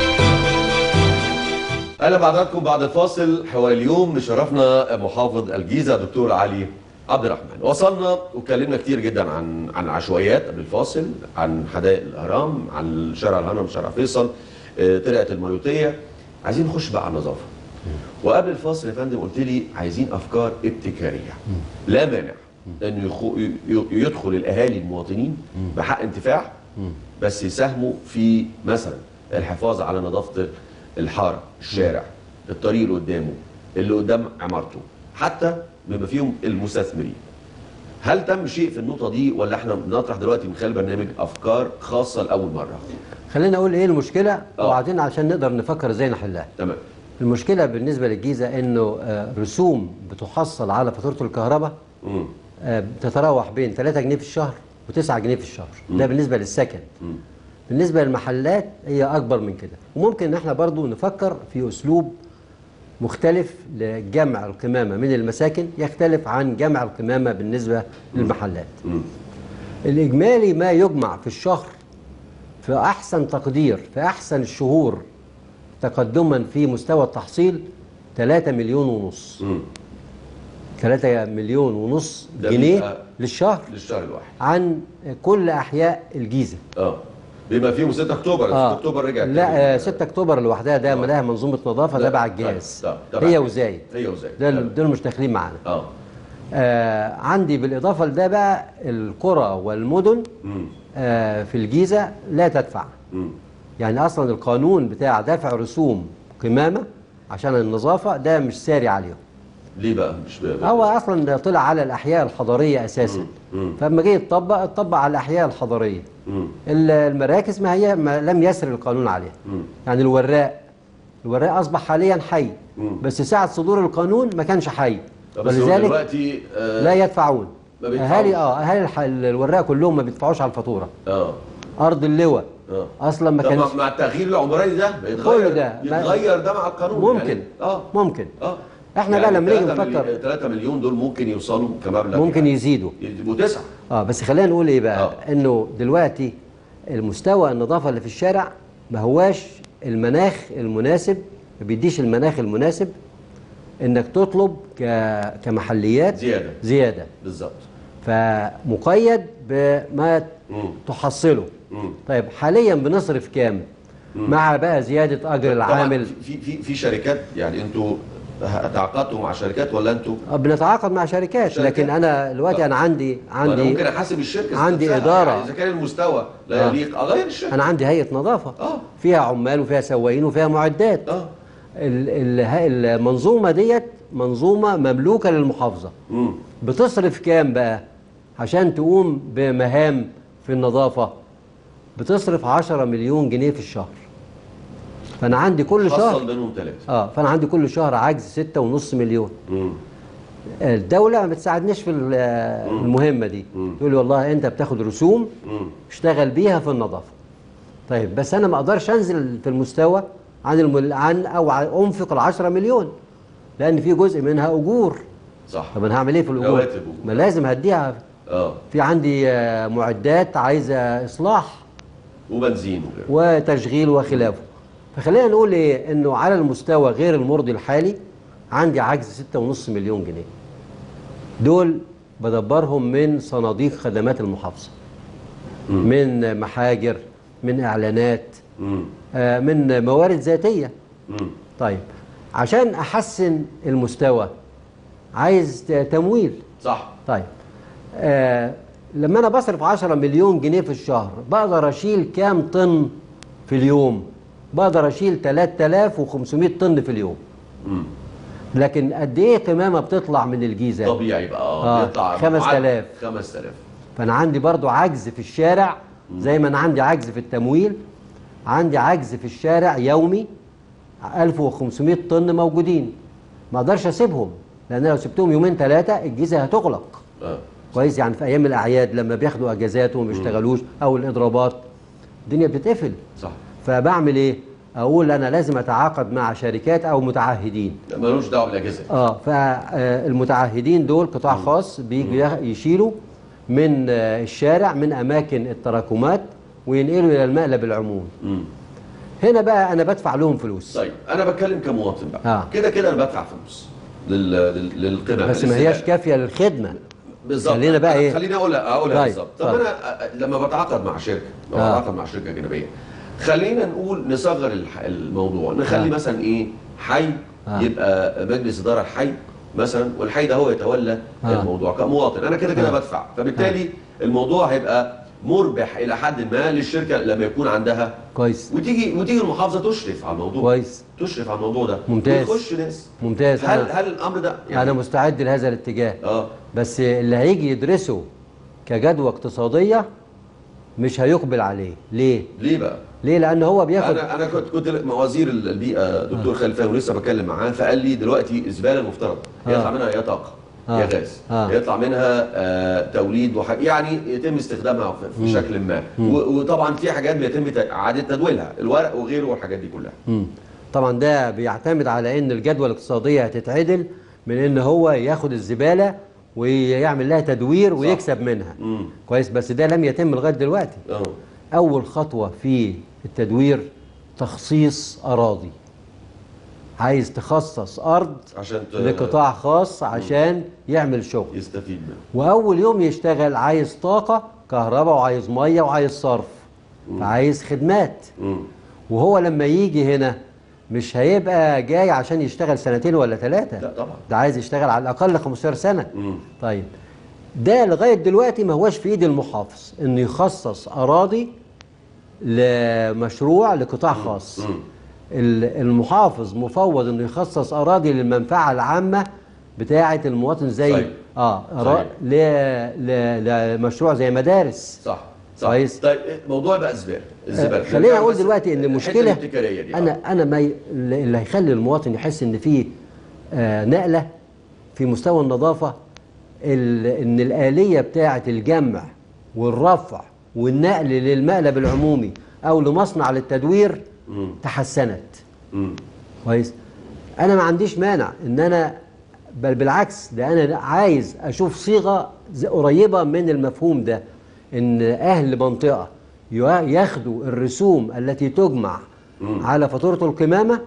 اهلا بحضراتكم بعد الفاصل حوار اليوم بشرفنا محافظ الجيزه دكتور علي عبد الرحمن وصلنا واتكلمنا كتير جدا عن عن عشوائيات قبل الفاصل عن حدائق الاهرام عن شارع الهرم شارع فيصل آه، ترعه الميوطيه عايزين نخش بقى على النظافه وقبل الفاصل يا فندم قلت لي عايزين افكار ابتكاريه لا مانع انه يخو- ي- ي- يدخل الاهالي المواطنين بحق انتفاع بس يساهموا في مثلا الحفاظ على نظافه الحاره الشارع الطريق اللي قدامه اللي قدام عمارته حتى بما فيهم المستثمرين هل تم شيء في النقطه دي ولا احنا بنطرح دلوقتي من خلال برنامج افكار خاصه لاول مره خلينا اقول ايه المشكله آه. وبعدين عشان نقدر نفكر ازاي نحلها تمام المشكله بالنسبه للجيزه انه آه، رسوم بتحصل على فاتوره الكهرباء مم. آه، بتتراوح بين 3 جنيه في الشهر و9 جنيه في الشهر ده بالنسبه للسكن بالنسبه للمحلات هي اكبر من كده وممكن ان احنا برضو نفكر في اسلوب مختلف لجمع القمامه من المساكن يختلف عن جمع القمامه بالنسبه للمحلات مم. الاجمالي ما يجمع في الشهر في احسن تقدير في احسن الشهور تقدما في مستوى التحصيل 3 مليون ونص مم. 3 مليون ونص ده جنيه بيبقى للشهر للشهر الواحد عن كل احياء الجيزه اه بما فيهم 6 اكتوبر 6 اكتوبر رجع لا تاني. آه 6 اكتوبر لوحدها ده آه. لها منظومه نظافه لا، تبع طيب، الجهاز طيب، تبع هي الجهاز. وزايد هي وزايد ده تمام. دول مش داخلين معانا اه آه عندي بالاضافه لده بقى القرى والمدن مم. آه في الجيزه لا تدفع مم. يعني اصلا القانون بتاع دفع رسوم قمامه عشان النظافه ده مش ساري عليهم ليه بقى مش ب... هو اصلا ده طلع على الاحياء الحضريه اساسا مم. فلما جه يتطبق اتطبق على الاحياء الحضريه مم. ال- المراكز ما هي ما لم يسر القانون عليها مم. يعني الوراق الوراق اصبح حاليا حي مم. بس ساعه صدور القانون ما كانش حي طب بس هو دلوقتي آه لا يدفعون ما بيدفعوش. اهالي اه اهالي الح- الوراق كلهم ما بيدفعوش على الفاتوره اه ارض اللواء اه اصلا ما طب كانش مع- مع التغيير العمراني ده بيتغير كل ده. ما- يتغير ده مع القانون ممكن يعني اه ممكن اه احنا بقى لما نيجي نفكر 3 مليون دول ممكن يوصلوا كمبلغ ممكن يعني. يزيدوا يبقوا تسعه اه بس خلينا نقول ايه بقى آه. انه دلوقتي المستوى النظافه اللي في الشارع ما هواش المناخ المناسب ما بيديش المناخ المناسب انك تطلب ك... كمحليات زيادة. زياده بالظبط فمقيد بما مم. تحصله مم. طيب حاليا بنصرف كام مع بقى زياده اجر طبعاً العامل في في في شركات يعني انتوا تعاقدتوا مع شركات ولا انتوا آه، بنتعاقد مع شركات, شركات. لكن انا دلوقتي آه. انا عندي عندي عندي ممكن احاسب الشركه عندي نفسها. إدارة. يعني اذا كان المستوى لا آه. يليق اغير الشركه انا عندي هيئه نظافه آه. فيها عمال وفيها سواقين وفيها معدات اه ال- ال- ه- المنظومه ديت منظومه مملوكه للمحافظه امم بتصرف كام بقى عشان تقوم بمهام في النظافه بتصرف 10 مليون جنيه في الشهر فانا عندي كل شهر حصل منهم ثلاثه اه فانا عندي كل شهر عجز ستة ونص مليون مم. الدولة ما بتساعدنيش في ال- المهمة دي تقول لي والله انت بتاخد رسوم مم. اشتغل بيها في النظافة طيب بس انا ما اقدرش انزل في المستوى عن المل... عن او ع- انفق ال 10 مليون لان في جزء منها اجور صح طب انا هعمل ايه في الاجور؟ رواتب أجور. ما لازم هديها اه في عندي آه، معدات عايزه اصلاح وبنزين وغيره وتشغيل وخلافه فخلينا نقول ايه انه على المستوى غير المرضي الحالي عندي عجز 6.5 مليون جنيه دول بدبرهم من صناديق خدمات المحافظه من محاجر من اعلانات مم. آه، من موارد ذاتيه مم. طيب عشان احسن المستوى عايز ت- تمويل صح طيب آه لما انا بصرف 10 مليون جنيه في الشهر بقدر اشيل كام طن في اليوم بقدر اشيل 3500 طن في اليوم مم. لكن قد ايه قمامه بتطلع من الجيزه طبيعي بقى آه، اه بيطلع 5000. 5000 فانا عندي برضو عجز في الشارع زي ما انا عندي عجز في التمويل عندي عجز في الشارع يومي 1500 طن موجودين ما اقدرش اسيبهم لان لو سبتهم يومين ثلاثه الجيزه هتغلق اه كويس يعني في ايام الاعياد لما بياخدوا اجازات وما بيشتغلوش او الاضرابات الدنيا بتتقفل صح فبعمل ايه اقول انا لازم اتعاقد مع شركات او متعهدين ملوش دعوه بالاجهزه اه فالمتعهدين دول قطاع خاص بيجوا يخ- يشيلوا من آه، الشارع من اماكن التراكمات وينقلوا الى المقلب العمومي مم. هنا بقى انا بدفع لهم فلوس طيب انا بتكلم كمواطن بقى آه. كده كده انا بدفع فلوس لل... لل... للقمم بس ما هياش كافيه للخدمه بالظبط خلينا بقى أنا- إيه؟ خليني اقول اقولها طيب، بالظبط طب اتفضل. انا أ- لما بتعاقد مع شركه لو آه. بتعاقد مع شركه اجنبيه خلينا نقول نصغر الح- الموضوع نخلي آه. مثلا ايه حي آه. يبقى مجلس اداره الحي مثلا والحي ده هو يتولى آه. الموضوع كمواطن انا كده كده آه. بدفع فبالتالي الموضوع هيبقى مربح الى حد ما للشركه لما يكون عندها كويس وتيجي وتيجي المحافظه تشرف على الموضوع كويس تشرف على الموضوع ده ممتاز. ويخش ناس ممتاز هل أنا- هل الامر ده انا مستعد لهذا الاتجاه اه بس اللي هيجي يدرسه كجدوى اقتصاديه مش هيقبل عليه ليه ليه بقى؟ ليه لان هو بياخد انا انا كنت كنت مع وزير البيئه دكتور خالد فهمي ولسه بتكلم معاه فقال لي دلوقتي الزباله المفترض آه. يطلع منها يا طاقه آه. يا غاز آه. يطلع منها آه توليد وح... يعني يتم استخدامها في- في شكل ما و... وطبعا في حاجات بيتم ت- اعاده تدويلها الورق وغيره والحاجات دي كلها مم. طبعا ده بيعتمد على ان الجدوى الاقتصاديه هتتعدل من ان هو ياخد الزباله ويعمل لها تدوير ويكسب منها امم كويس بس ده لم يتم لغايه دلوقتي اه اول خطوه في التدوير تخصيص اراضي عايز تخصص ارض عشان ت... لقطاع خاص عشان يعمل شغل يستفيد منه واول يوم يشتغل عايز طاقه كهرباء وعايز ميه وعايز صرف فعايز خدمات امم وهو لما يجي هنا مش هيبقى جاي عشان يشتغل سنتين ولا ثلاثة لا طبعا ده عايز يشتغل على الأقل 15 سنة امم طيب ده لغاية دلوقتي ما هوش في إيد المحافظ إنه يخصص أراضي لمشروع لقطاع خاص مم. ال- المحافظ مفوض إنه يخصص أراضي للمنفعة العامة بتاعة المواطن زي صحيح. اه أرا- صحيح. ل... ل... لمشروع زي مدارس صح صح كويس. طيب إيه، موضوع بقى الزباله الزباله آه، خلينا اقول بس دلوقتي ان الحتة المشكله الابتكاريه دي آه. انا انا ما ي... اللي هيخلي المواطن يحس ان في آه نقله في مستوى النظافه ال... ان الاليه بتاعه الجمع والرفع والنقل للمقلب العمومي او لمصنع للتدوير مم. تحسنت مم. كويس انا ما عنديش مانع ان انا بل بالعكس ده انا عايز اشوف صيغه ز- قريبه من المفهوم ده ان اهل منطقه يا- ياخدوا الرسوم التي تجمع مم. على فاتوره القمامه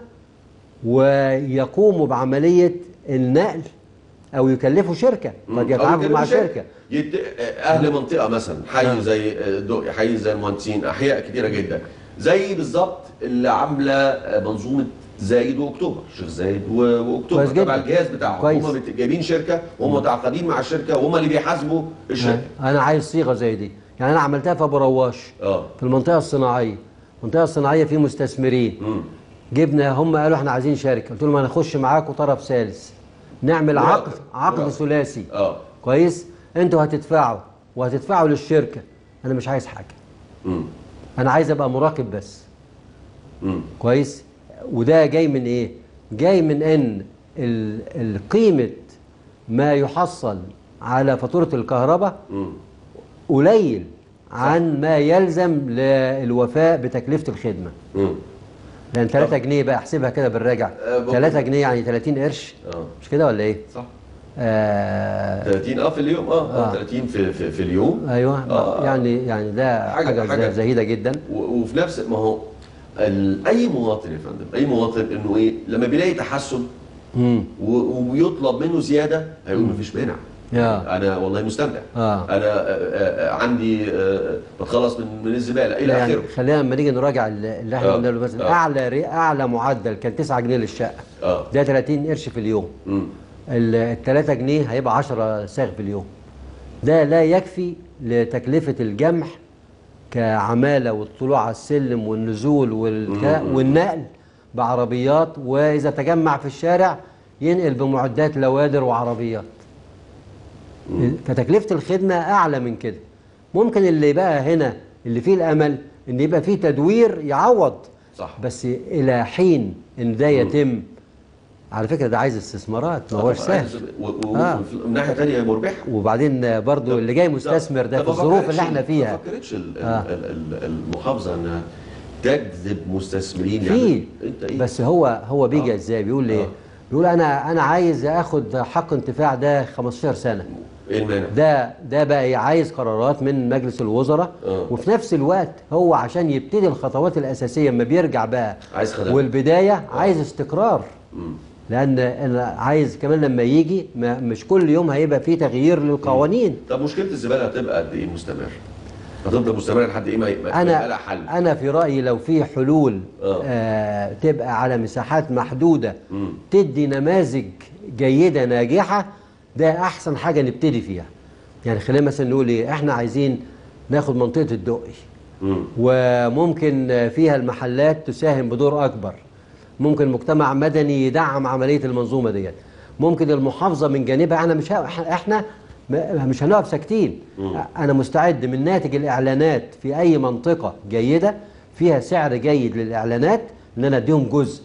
ويقوموا بعمليه النقل او يكلفوا شركه مم. قد أو يتعاقدوا يتكلموا مع شركه يت... اهل منطقه مثلا حي نعم. زي دو... حي زي المهندسين احياء كتيره جدا زي بالظبط اللي عامله منظومه زايد واكتوبر شيخ زايد و... واكتوبر كويس جدا. تبع الجهاز بتاعهم كويس. هم بت- جايبين شركه وهم متعاقدين مع الشركه وهم اللي بيحاسبوا الشركه انا عايز صيغه زي دي يعني انا عملتها في ابو رواش اه في المنطقه الصناعيه المنطقه الصناعيه في مستثمرين مم. جبنا هم قالوا احنا عايزين شركه قلت لهم انا اخش معاكم طرف ثالث نعمل مراقب. عقد عقد مراقب. ثلاثي اه كويس انتوا هتدفعوا وهتدفعوا للشركه انا مش عايز حاجه مم. انا عايز ابقى مراقب بس مم. كويس وده جاي من ايه جاي من ان ال- القيمه ما يحصل على فاتوره الكهرباء مم. قليل عن ما يلزم للوفاء بتكلفه الخدمه مم. لان 3 جنيه بقى احسبها كده بالراجع آه، ممكن. 3 جنيه يعني 30 قرش اه مش كده ولا ايه صح آه 30 اه في اليوم اه, آه. آه. 30 في, في, في اليوم ايوه آه. يعني يعني ده حاجة- حاجه, حاجة- حاجة زهيده جدا و- وفي نفس ما هو ال- اي مواطن يا فندم اي مواطن انه ايه لما بيلاقي تحسن امم و- ويطلب منه زياده هيقول مفيش مانع يا. انا والله مستمتع آه. انا آه، آه، عندي آه، بتخلص من من الزباله الى يعني اخره خلينا لما نيجي نراجع اللي اللي احنا آه. بنقوله مثلا آه. اعلى ري- اعلى معدل كان 9 جنيه للشقه اه ده 30 قرش في اليوم مم. ال 3 جنيه هيبقى 10 ساغ في اليوم ده لا يكفي لتكلفه الجمح كعماله والطلوع على السلم والنزول والك... والنقل بعربيات واذا تجمع في الشارع ينقل بمعدات لوادر وعربيات فتكلفه الخدمه اعلى من كده ممكن اللي بقى هنا اللي فيه الامل ان يبقى فيه تدوير يعوض صح بس الى حين ان ده يتم على فكره ده عايز استثمارات ما هوش سهل و- و- آه. ومن ناحيه ثانيه مربحه وبعدين برضو اللي جاي مستثمر ده في ما الظروف فكرتش- اللي احنا فيها ما فكرتش ال- ال- آه. ال- ال- المحافظه انها تجذب مستثمرين في يعني انت ايه بس هو هو بيجي آه. ازاي بيقول ايه آه. بيقول انا انا عايز اخد حق انتفاع ده 15 سنه ايه المانع؟ ده ده بقى إيه؟ عايز قرارات من مجلس الوزراء آه. وفي نفس الوقت هو عشان يبتدي الخطوات الاساسيه اما بيرجع بقى عايز خدمات. والبدايه عايز استقرار مم. لان انا عايز كمان لما يجي ما مش كل يوم هيبقى فيه تغيير للقوانين طب مشكله الزباله هتبقى قد ايه مستمر؟ هتفضل مستمره لحد ايه ما ما- ما يبقى لها انا حل انا في رايي لو في حلول آه. آه تبقى على مساحات محدوده مم. تدي نماذج جيده ناجحه ده احسن حاجه نبتدي فيها يعني خلينا مثلا نقول ايه احنا عايزين ناخد منطقه الدقي مم. وممكن فيها المحلات تساهم بدور اكبر ممكن مجتمع مدني يدعم عمليه المنظومه ديت ممكن المحافظه من جانبها احنا مش ه- احنا م- مش هنقف ساكتين انا مستعد من ناتج الاعلانات في اي منطقه جيده فيها سعر جيد للاعلانات ان انا اديهم جزء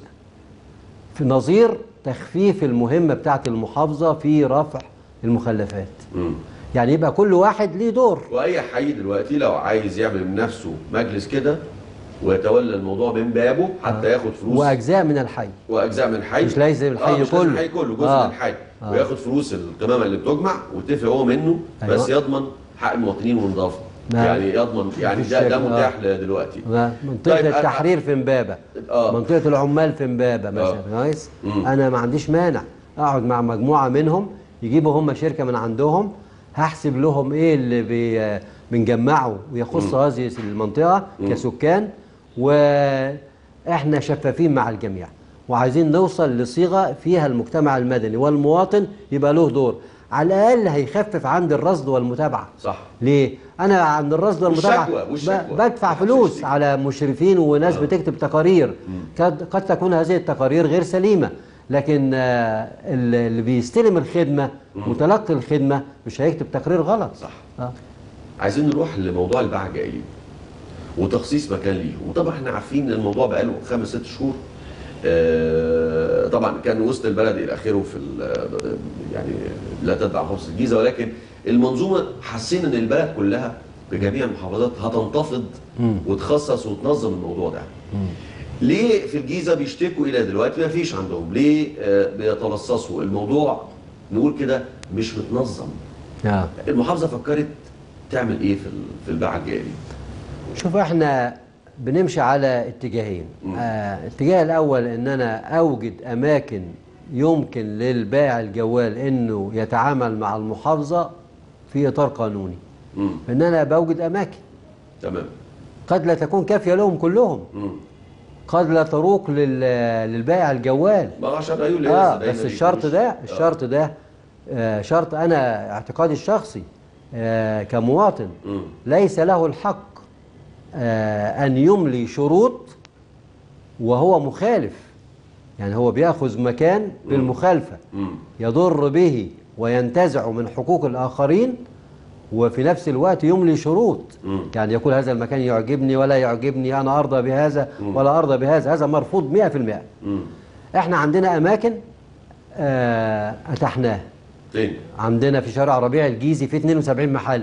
في نظير تخفيف المهمه بتاعه المحافظه في رفع المخلفات مم. يعني يبقى كل واحد ليه دور واي حي دلوقتي لو عايز يعمل من نفسه مجلس كده ويتولى الموضوع من بابه حتى ياخد فلوس واجزاء من الحي واجزاء من الحي مش لازم الحي آه مش لازم كله. الحي كله جزء آه. من الحي آه. وياخد فلوس القمامه اللي بتجمع ويتفق هو منه أيوة. بس يضمن حق المواطنين ونظافه نعم. يعني يضمن يعني ده ده بالشكل، متاح آه. دلوقتي منطقة طيب، أنا- التحرير في امبابة آه. منطقة العمال في امبابة مثلا كويس مم. انا ما عنديش مانع اقعد مع مجموعة منهم يجيبوا هم شركة من عندهم هحسب لهم ايه اللي بي بنجمعه ويخص هذه المنطقة كسكان واحنا شفافين مع الجميع وعايزين نوصل لصيغة فيها المجتمع المدني والمواطن يبقى له دور على الاقل هيخفف عند الرصد والمتابعة صح ليه؟ أنا عند الرصد والمتابعة والشكوى- والشكوى. ب- بدفع محدش فلوس يشتكي. على مشرفين وناس آه. بتكتب تقارير قد, قد تكون هذه التقارير غير سليمة لكن آه، اللي اللي بيستلم الخدمة متلقي الخدمة مش هيكتب تقرير غلط صح آه. عايزين نروح لموضوع الباعة الجائلين وتخصيص مكان ليه وطبعا احنا عارفين ان الموضوع بقاله خمس ست شهور آه، طبعا كان وسط البلد الى اخره في ال- يعني لا تتبع محافظه الجيزه ولكن المنظومه حاسين ان البلد كلها بجميع المحافظات هتنتفض وتخصص وتنظم الموضوع ده ليه في الجيزه بيشتكوا الى دلوقتي ما فيش عندهم ليه آه، بيتلصصوا الموضوع نقول كده مش متنظم آه. المحافظه فكرت تعمل ايه في ال- في الباعة الجائلين شوف احنا بنمشي على اتجاهين مم. آه الاتجاه الاول ان انا اوجد اماكن يمكن للبائع الجوال انه يتعامل مع المحافظه في اطار قانوني امم ان انا بوجد اماكن تمام قد لا تكون كافيه لهم كلهم امم قد لا تروق لل- للبائع الجوال ما عشان ايوه اه بس الشرط ده الشرط ده آه شرط انا اعتقادي الشخصي آه كمواطن امم ليس له الحق آه ان يملي شروط وهو مخالف يعني هو بياخذ مكان بالمخالفه امم يضر به وينتزع من حقوق الاخرين وفي نفس الوقت يملي شروط مم. يعني يقول هذا المكان يعجبني ولا يعجبني انا ارضى بهذا ولا ارضى بهذا هذا مرفوض 100% مم. احنا عندنا اماكن آه، اتحناها فين؟ عندنا في شارع ربيع الجيزي في 72 محل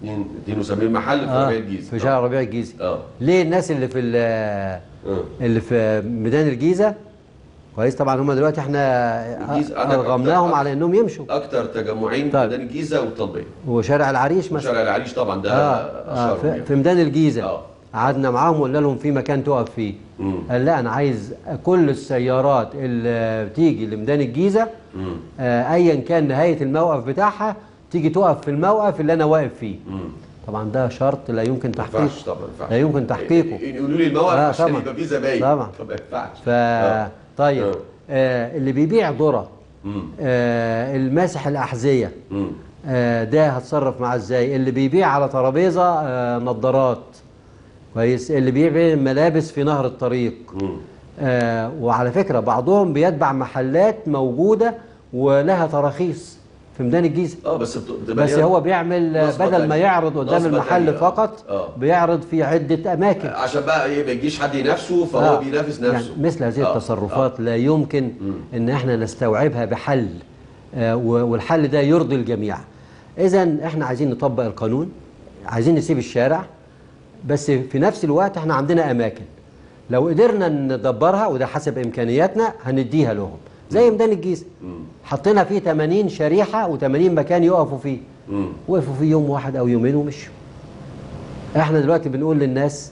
72 محل في آه ربيع الجيزه في شارع ربيع الجيزي اه ليه الناس اللي في ال- اه اللي في ميدان الجيزه كويس طبعا هم دلوقتي احنا الجيزة عندك ارغمناهم أكتر- على انهم يمشوا اكتر تجمعين طيب. ميدان الجيزه والطلبيه وشارع العريش مثلا شارع العريش طبعا ده اه, آه اشهرهم في, يعني. في ميدان الجيزه آه. قعدنا معاهم وقلنا لهم في مكان تقف فيه مم. قال لا انا عايز كل السيارات اللي بتيجي لميدان الجيزه مم. آه ايا كان نهايه الموقف بتاعها تيجي تقف في الموقف اللي انا واقف فيه مم. طبعا ده شرط لا يمكن ما تحقيقه ينفعش طبعا ما ينفعش لا يمكن تحقيقه يقولوا لي الموقف آه، عشان طبعا. يبقى فيه زباين طبعا. فما ينفعش ف آه. طيب آه. آه اللي بيبيع ذره مم. آه الماسح الاحذيه مم. آه ده هتصرف معاه ازاي اللي بيبيع على ترابيزه آه نظارات كويس اللي بيبيع ملابس في نهر الطريق مم. آه وعلى فكره بعضهم بيتبع محلات موجوده ولها تراخيص في ميدان الجيزه اه بس بت- بتبقى بس ليها هو بيعمل آه، نصبة بدل ما تانية. يعرض قدام نصبة المحل تانية. فقط اه بيعرض في عده اماكن عشان بقى ايه ما يجيش حد ينافسه فهو آه. بينافس يعني نفسه مثل هذه آه. التصرفات لا يمكن ان احنا نستوعبها بحل آه، و- والحل ده يرضي الجميع اذا احنا عايزين نطبق القانون عايزين نسيب الشارع بس في نفس الوقت احنا عندنا اماكن لو قدرنا ندبرها وده حسب امكانياتنا هنديها لهم زي ميدان الجيزه حطينا فيه 80 شريحه و80 مكان يقفوا فيه مم. وقفوا فيه يوم واحد او يومين ومشوا احنا دلوقتي بنقول للناس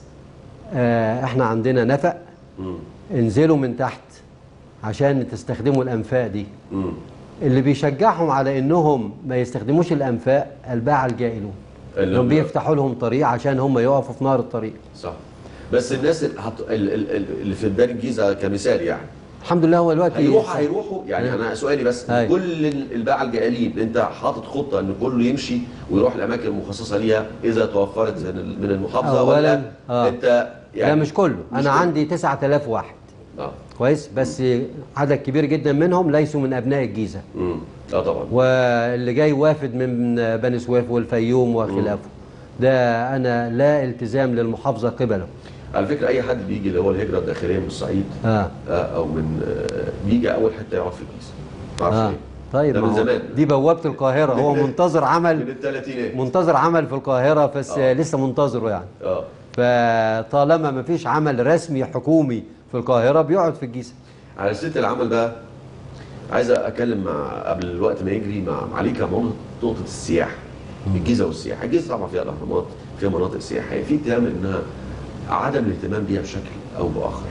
اه احنا عندنا نفق مم. انزلوا من تحت عشان تستخدموا الانفاق دي مم. اللي بيشجعهم على انهم ما يستخدموش الانفاق الباعة الجائلون اللي- انهم بيفتحوا لهم طريق عشان هم يقفوا في نهر الطريق صح بس الناس اللي, حط... ال- ال- ال- اللي في ميدان الجيزه كمثال يعني الحمد لله هو دلوقتي هيروحوا هيروحوا يعني انا سؤالي بس أيوة. كل ال- الباعة الجائلين انت حاطط خطه ان كله يمشي ويروح الاماكن المخصصه ليها اذا توفرت من ال- من المحافظه أولاً، ولا آه. انت لا مش كله مش انا كله. عندي 9000 واحد اه كويس بس عدد كبير جدا منهم ليسوا من ابناء الجيزه امم اه طبعا واللي جاي وافد من بني سويف والفيوم وخلافه ده انا لا التزام للمحافظه قبله على فكره اي حد بيجي اللي هو الهجره الداخليه من الصعيد اه آه او من آه بيجي اول حته يقعد في الجيزه ما اعرفش اه ليه طيب ده ما من هو زمان دي بوابه القاهره هو منتظر من عمل الثلاثينات منتظر عمل في القاهره بس آه. لسه منتظره يعني اه فطالما ما فيش عمل رسمي حكومي في القاهره بيقعد في الجيزه على سيره العمل بقى عايز اتكلم مع قبل الوقت ما يجري مع معاليك عن نقطه نقطه السياحه الجيزه والسياحه الجيزه طبعا فيها الاهرامات فيها مناطق سياحيه في اتهام انها عدم الاهتمام بيها بشكل او باخر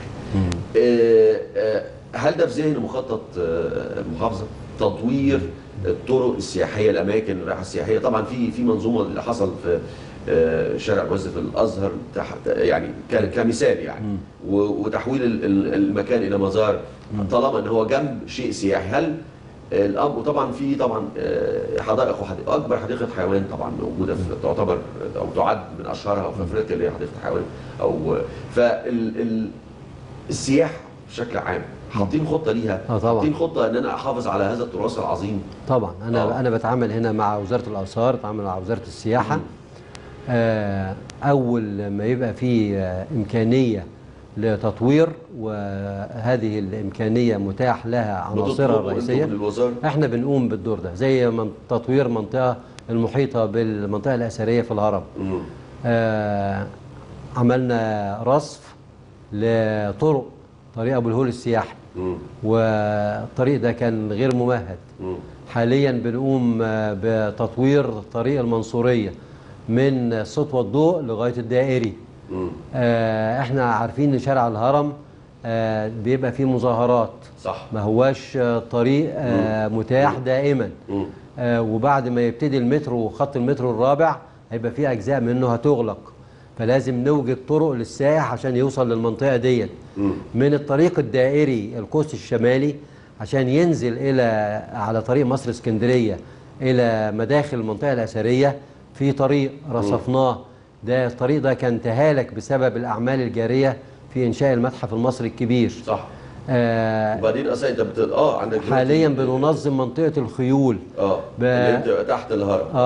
آه، آه، هل ده في ذهن مخطط آه، المحافظه تطوير الطرق السياحيه الاماكن الرياحه السياحيه طبعا في في منظومه اللي حصل في آه، شارع مسجد الازهر تحت يعني ك- كمثال يعني و- وتحويل ال- ال- المكان الى مزار طالما ان هو جنب شيء سياحي هل الامر وطبعا في طبعا آه، حدائق وحدائق اكبر حديقه حيوان طبعا موجوده في تعتبر او تعد من اشهرها في افريقيا اللي هي حديقه حيوان او فال السياحه بشكل عام حاطين خطه ليها آه طبعا. حاطين خطه ان انا احافظ على هذا التراث العظيم طبعا انا آه. انا بتعامل هنا مع وزاره الاثار بتعامل مع وزاره السياحه آه اول ما يبقى في آه امكانيه لتطوير وهذه الامكانيه متاح لها عناصرها بتطلبوا الرئيسيه انتم من الوزاره احنا بنقوم بالدور ده زي من تطوير منطقه المحيطه بالمنطقه الاثريه في الهرم مم. آه عملنا رصف لطرق طريق ابو الهول السياحي مم. والطريق ده كان غير ممهد مم. حاليا بنقوم آه، بتطوير طريق المنصوريه من صوت والضوء لغايه الدائري مم. آه، احنا عارفين ان شارع الهرم آه، بيبقى فيه مظاهرات صح ما هواش آه، طريق آه، متاح دائما مم. آه، وبعد ما يبتدي المترو وخط المترو الرابع هيبقى فيه اجزاء منه هتغلق فلازم نوجد طرق للسائح عشان يوصل للمنطقه ديت مم. من الطريق الدائري القوس الشمالي عشان ينزل الى على طريق مصر اسكندريه الى مداخل المنطقه الاثريه في طريق رصفناه ده الطريق ده كان تهالك بسبب الاعمال الجاريه في انشاء المتحف المصري الكبير صح آه وبعدين اصلا انت بت... اه عندك دلوقتي- حاليا بننظم منطقه الخيول اه ب- اللي انت تحت الهرم اه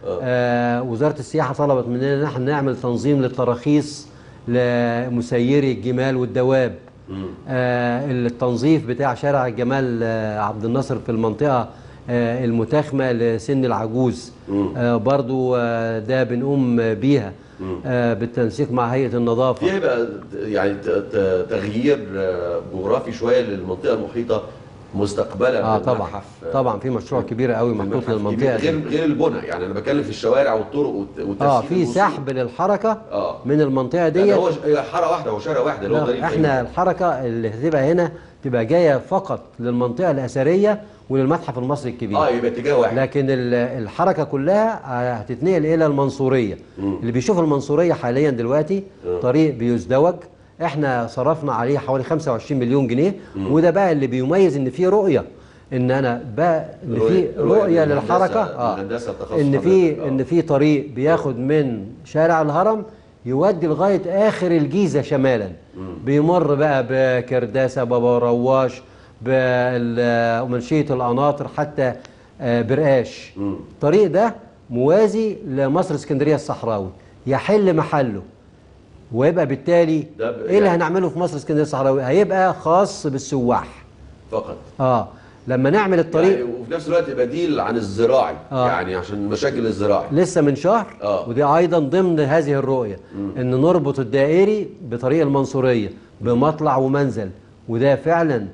آه وزاره السياحه طلبت مننا ان احنا نعمل تنظيم للتراخيص لمسيري الجمال والدواب آه التنظيف بتاع شارع جمال آه عبد الناصر في المنطقه آه المتاخمه لسن العجوز آه برضو آه ده بنقوم بيها آه بالتنسيق مع هيئه النظافه في هيبقى يعني ت- ت- تغيير آه، جغرافي شويه للمنطقه المحيطه مستقبلا اه طبعا للمتحف، آه، طبعا في مشروع كبير قوي محطوط المتحف للمنطقه الكبير. دي غير غير البنى يعني انا بتكلم في الشوارع والطرق والت- والتسهيل اه في الوصول. سحب للحركه آه. من المنطقه يعني ديت هو ش- هي حاره واحده هو شارع واحد اللي هو طريق لا احنا الفيوم. الحركه اللي هتبقى هنا تبقى جايه فقط للمنطقه الاثريه وللمتحف المصري الكبير اه يبقى اتجاه واحد لكن ال- الحركه كلها آه، هتتنقل الى المنصوريه اللي بيشوف المنصوريه حاليا دلوقتي طريق بيزدوج احنا صرفنا عليه حوالي 25 مليون جنيه وده بقى اللي بيميز ان في رؤيه ان انا بقى ان في رؤية- رؤية رؤيه من للحركه الهندسة- من الهندسة التخصص ان في حضرتك، آه. ان في طريق بياخد من شارع الهرم يودي لغايه اخر الجيزه شمالا بيمر بقى بكرداسه بابا رواش بال- ومنشيه القناطر حتى آه، برقاش الطريق ده موازي لمصر اسكندريه الصحراوي يحل محله ويبقى بالتالي ده ب- ايه اللي يعني- هنعمله في مصر اسكندريه الصحراوي هيبقى خاص بالسواح فقط اه لما نعمل الطريق يعني وفي نفس الوقت بديل عن الزراعي آه. يعني عشان مشاكل الزراعي لسه من شهر آه. ودي ايضا ضمن هذه الرؤيه ان نربط الدائري بطريق المنصوريه بمطلع ومنزل وده فعلا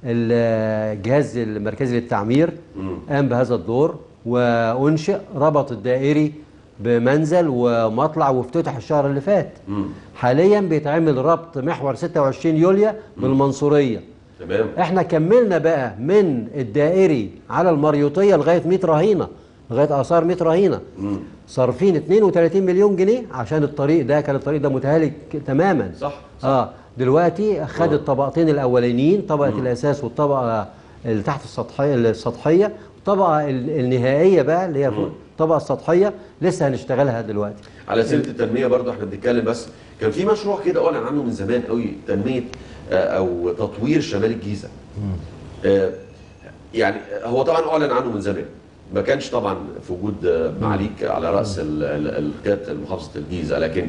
الجهاز المركزي للتعمير قام بهذا الدور وانشئ ربط الدائري بمنزل ومطلع وافتتح الشهر اللي فات حاليا بيتعمل ربط محور 26 يوليو بالمنصوريه تمام احنا كملنا بقى من الدائري على المريوطيه لغايه 100 رهينه لغايه اثار 100 رهينه صارفين 32 مليون جنيه عشان الطريق ده كان الطريق ده متهالك تماما صح, صح. اه دلوقتي خد الطبقتين الاولانيين طبقه الاساس والطبقه اللي تحت السطحيه السطحيه الطبقه ال- النهائيه بقى اللي هي فوق الطبقه السطحيه لسه هنشتغلها دلوقتي على سيره التنميه برضو احنا بنتكلم بس كان في مشروع كده اعلن عنه من زمان قوي تنميه آه، او تطوير شمال الجيزه آه، يعني هو طبعا اعلن عنه من زمان ما كانش طبعا في وجود آه، معاليك على راس ال- ال- القياده محافظه الجيزه لكن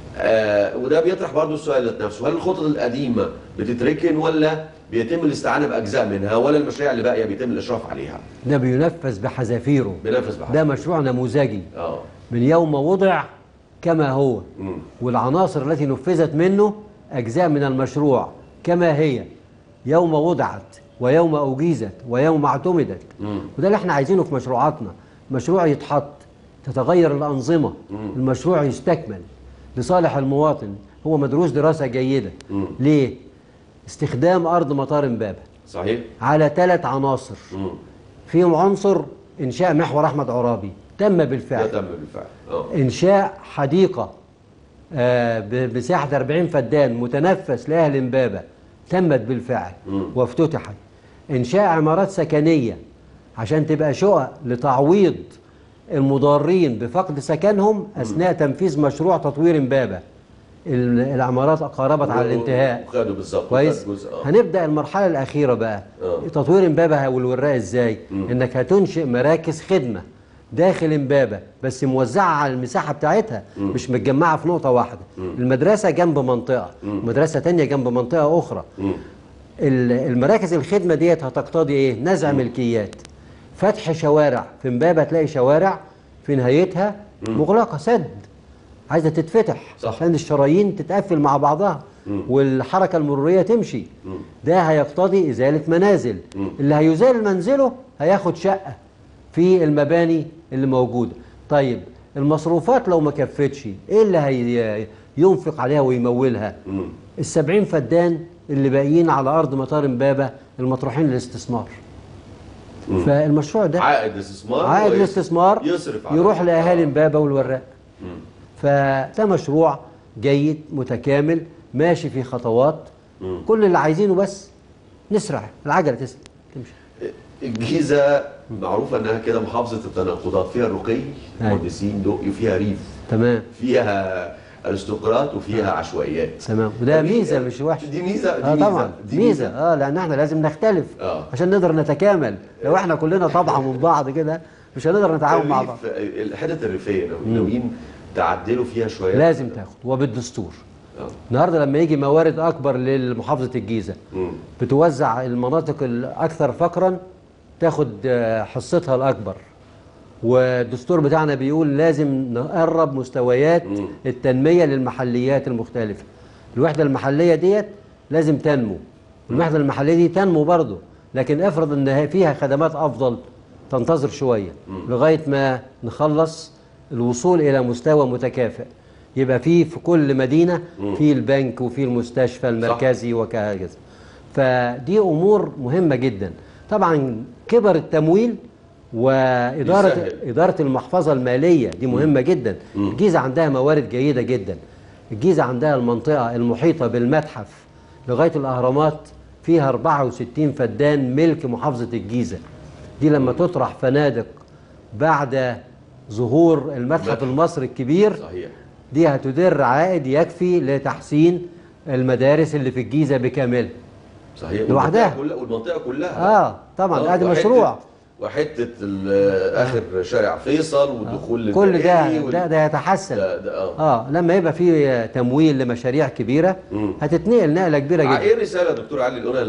آه وده بيطرح برضو السؤال ذات نفسه هل الخطط القديمه بتتركن ولا بيتم الاستعانه باجزاء منها ولا المشاريع اللي باقيه بيتم الاشراف عليها ده بينفذ بحذافيره بنفذ بحث ده مشروع نموذجي اه من يوم وضع كما هو مم. والعناصر التي نفذت منه أجزاء من المشروع كما هي يوم وضعت ويوم أجيزت ويوم اعتمدت مم. وده اللي احنا عايزينه في مشروعاتنا مشروع يتحط تتغير الأنظمة المشروع يستكمل لصالح المواطن هو مدروس دراسة جيدة مم. ليه؟ استخدام أرض مطار إمبابة صحيح على ثلاث عناصر مم. فيهم عنصر إنشاء محور أحمد عرابي تم ده بالفعل تم بالفعل اه إنشاء حديقة آه، بمساحة 40 فدان متنفس لأهل إمبابة تمت بالفعل مم. وافتتحت إنشاء عمارات سكنية عشان تبقى شقق لتعويض المضارين بفقد سكنهم أثناء تنفيذ مشروع تطوير إمبابة ال- العمارات قاربت على الانتهاء وخدوا بالظبط كويس وخد جزء اه هنبدا المرحله الاخيره بقى آه. تطوير امبابه والوراق ازاي انك هتنشئ مراكز خدمه داخل امبابه بس موزعه على المساحه بتاعتها مش متجمعه في نقطه واحده المدرسه جنب منطقه مدرسه تانية جنب منطقه اخرى مم. ال- المراكز الخدمه ديت هتقتضي ايه نزع ملكيات فتح شوارع في امبابه تلاقي شوارع في نهايتها مغلقه سد عايزه تتفتح صح. عشان الشرايين تتقفل مع بعضها والحركه المروريه تمشي ده هيقتضي ازاله منازل اللي هيزال منزله هياخد شقه في المباني اللي موجوده طيب المصروفات لو ما كفتش ايه اللي هي ينفق عليها ويمولها مم. السبعين فدان اللي باقيين على ارض مطار امبابه المطروحين للاستثمار فالمشروع ده عائد استثمار عائد ويص- الاستثمار يصرف على- يروح لاهالي آه. امبابه والوراق فده مشروع جيد متكامل ماشي في خطوات كل اللي عايزينه بس نسرع العجله تس- تمشي الجيزه معروفه انها كده محافظه التناقضات فيها الرقي أيوة. مهندسين دقي وفيها ريف تمام فيها ارستقراط وفيها عشوائيات تمام وده فدي- ميزه مش وحش دي ميزه دي اه ميزه طبعا دي ميزه اه لان احنا لازم نختلف آه. عشان نقدر نتكامل لو احنا كلنا طبعا من بعض كده مش هنقدر نتعاون مع بعض الريف- الحتت الريفيه لو ناويين تعدلوا فيها شويه لازم تاخد وبالدستور آه. النهارده لما يجي موارد اكبر لمحافظه الجيزه مم. بتوزع المناطق الاكثر فقرا تاخد آه، حصتها الاكبر والدستور بتاعنا بيقول لازم نقرب مستويات مم. التنميه للمحليات المختلفه الوحده المحليه ديت لازم تنمو الوحده المحليه دي تنمو برضه لكن افرض ان هي فيها خدمات افضل تنتظر شويه لغايه ما نخلص الوصول الى مستوى متكافئ يبقى في في كل مدينه في البنك وفي المستشفى المركزي وكهكذا فدي امور مهمه جدا طبعا كبر التمويل واداره يسهل. اداره المحفظه الماليه دي مهمه جدا الجيزه عندها موارد جيده جدا الجيزه عندها المنطقه المحيطه بالمتحف لغايه الاهرامات فيها 64 فدان ملك محافظه الجيزه دي لما تطرح فنادق بعد ظهور المتحف المتحف. المصري الكبير صحيح دي هتدر عائد يكفي لتحسين المدارس اللي في الجيزه بكاملها صحيح لوحدها. والمنطقة كلها والمنطقه كلها اه طبعا ادي وحتة- مشروع وحته ال- اخر شارع فيصل والدخول كل ده للدائري وال- ده, ده يتحسن ده- ده- اه اه لما يبقى في تمويل لمشاريع كبيره مم. هتتنقل نقله كبيره ايه جدا الرساله يا دكتور علي نقولها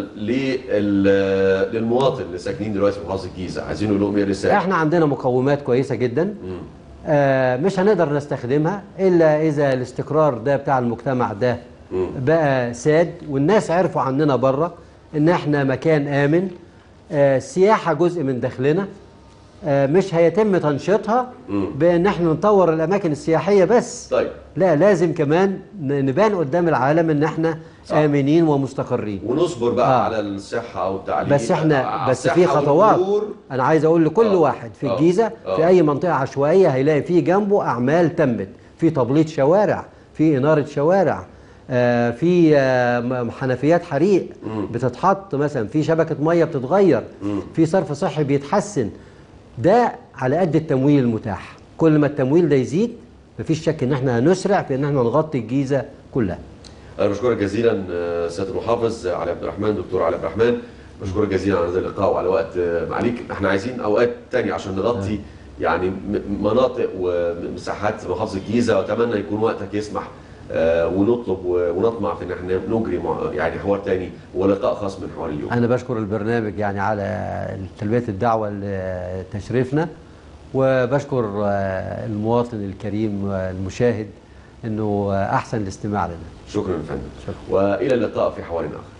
لل- للمواطن اللي ساكنين دلوقتي في محافظه الجيزه عايزين نقول لهم ايه الرساله؟ احنا عندنا مقومات كويسه جدا مم. آه مش هنقدر نستخدمها الا اذا الاستقرار ده بتاع المجتمع ده مم. بقى ساد والناس عرفوا عننا بره ان احنا مكان امن آه السياحه جزء من دخلنا آه مش هيتم تنشيطها مم. بان احنا نطور الاماكن السياحيه بس طيب لا لازم كمان ن- نبان قدام العالم ان احنا صح. امنين ومستقرين ونصبر بقى آه. على الصحه والتعليم بس احنا على بس الصحة في خطوات والمرور. انا عايز اقول لكل آه. واحد في آه. الجيزه آه. في اي منطقه عشوائيه هيلاقي فيه جنبه اعمال تمت في تبليط شوارع في اناره شوارع آه في آه م- حنفيات حريق بتتحط مثلا في شبكه ميه بتتغير في صرف صحي بيتحسن ده على قد التمويل المتاح كل ما التمويل ده يزيد مفيش شك ان احنا هنسرع في ان احنا نغطي الجيزه كلها انا بشكرك جزيلا آه، سياده المحافظ علي عبد الرحمن دكتور علي عبد الرحمن بشكرك جزيلا على هذا اللقاء وعلى وقت آه، معاليك احنا عايزين اوقات تانية عشان نغطي يعني م- مناطق ومساحات محافظه الجيزه واتمنى يكون وقتك يسمح آه، ونطلب و- ونطمع في ان احنا نجري مع- يعني حوار تاني ولقاء خاص من حوار اليوم أنا بشكر البرنامج يعني على تلبية الدعوة لتشريفنا وبشكر آه، المواطن الكريم والمشاهد أنه آه، أحسن الاستماع لنا شكرا يا فندم والى اللقاء في حوار اخر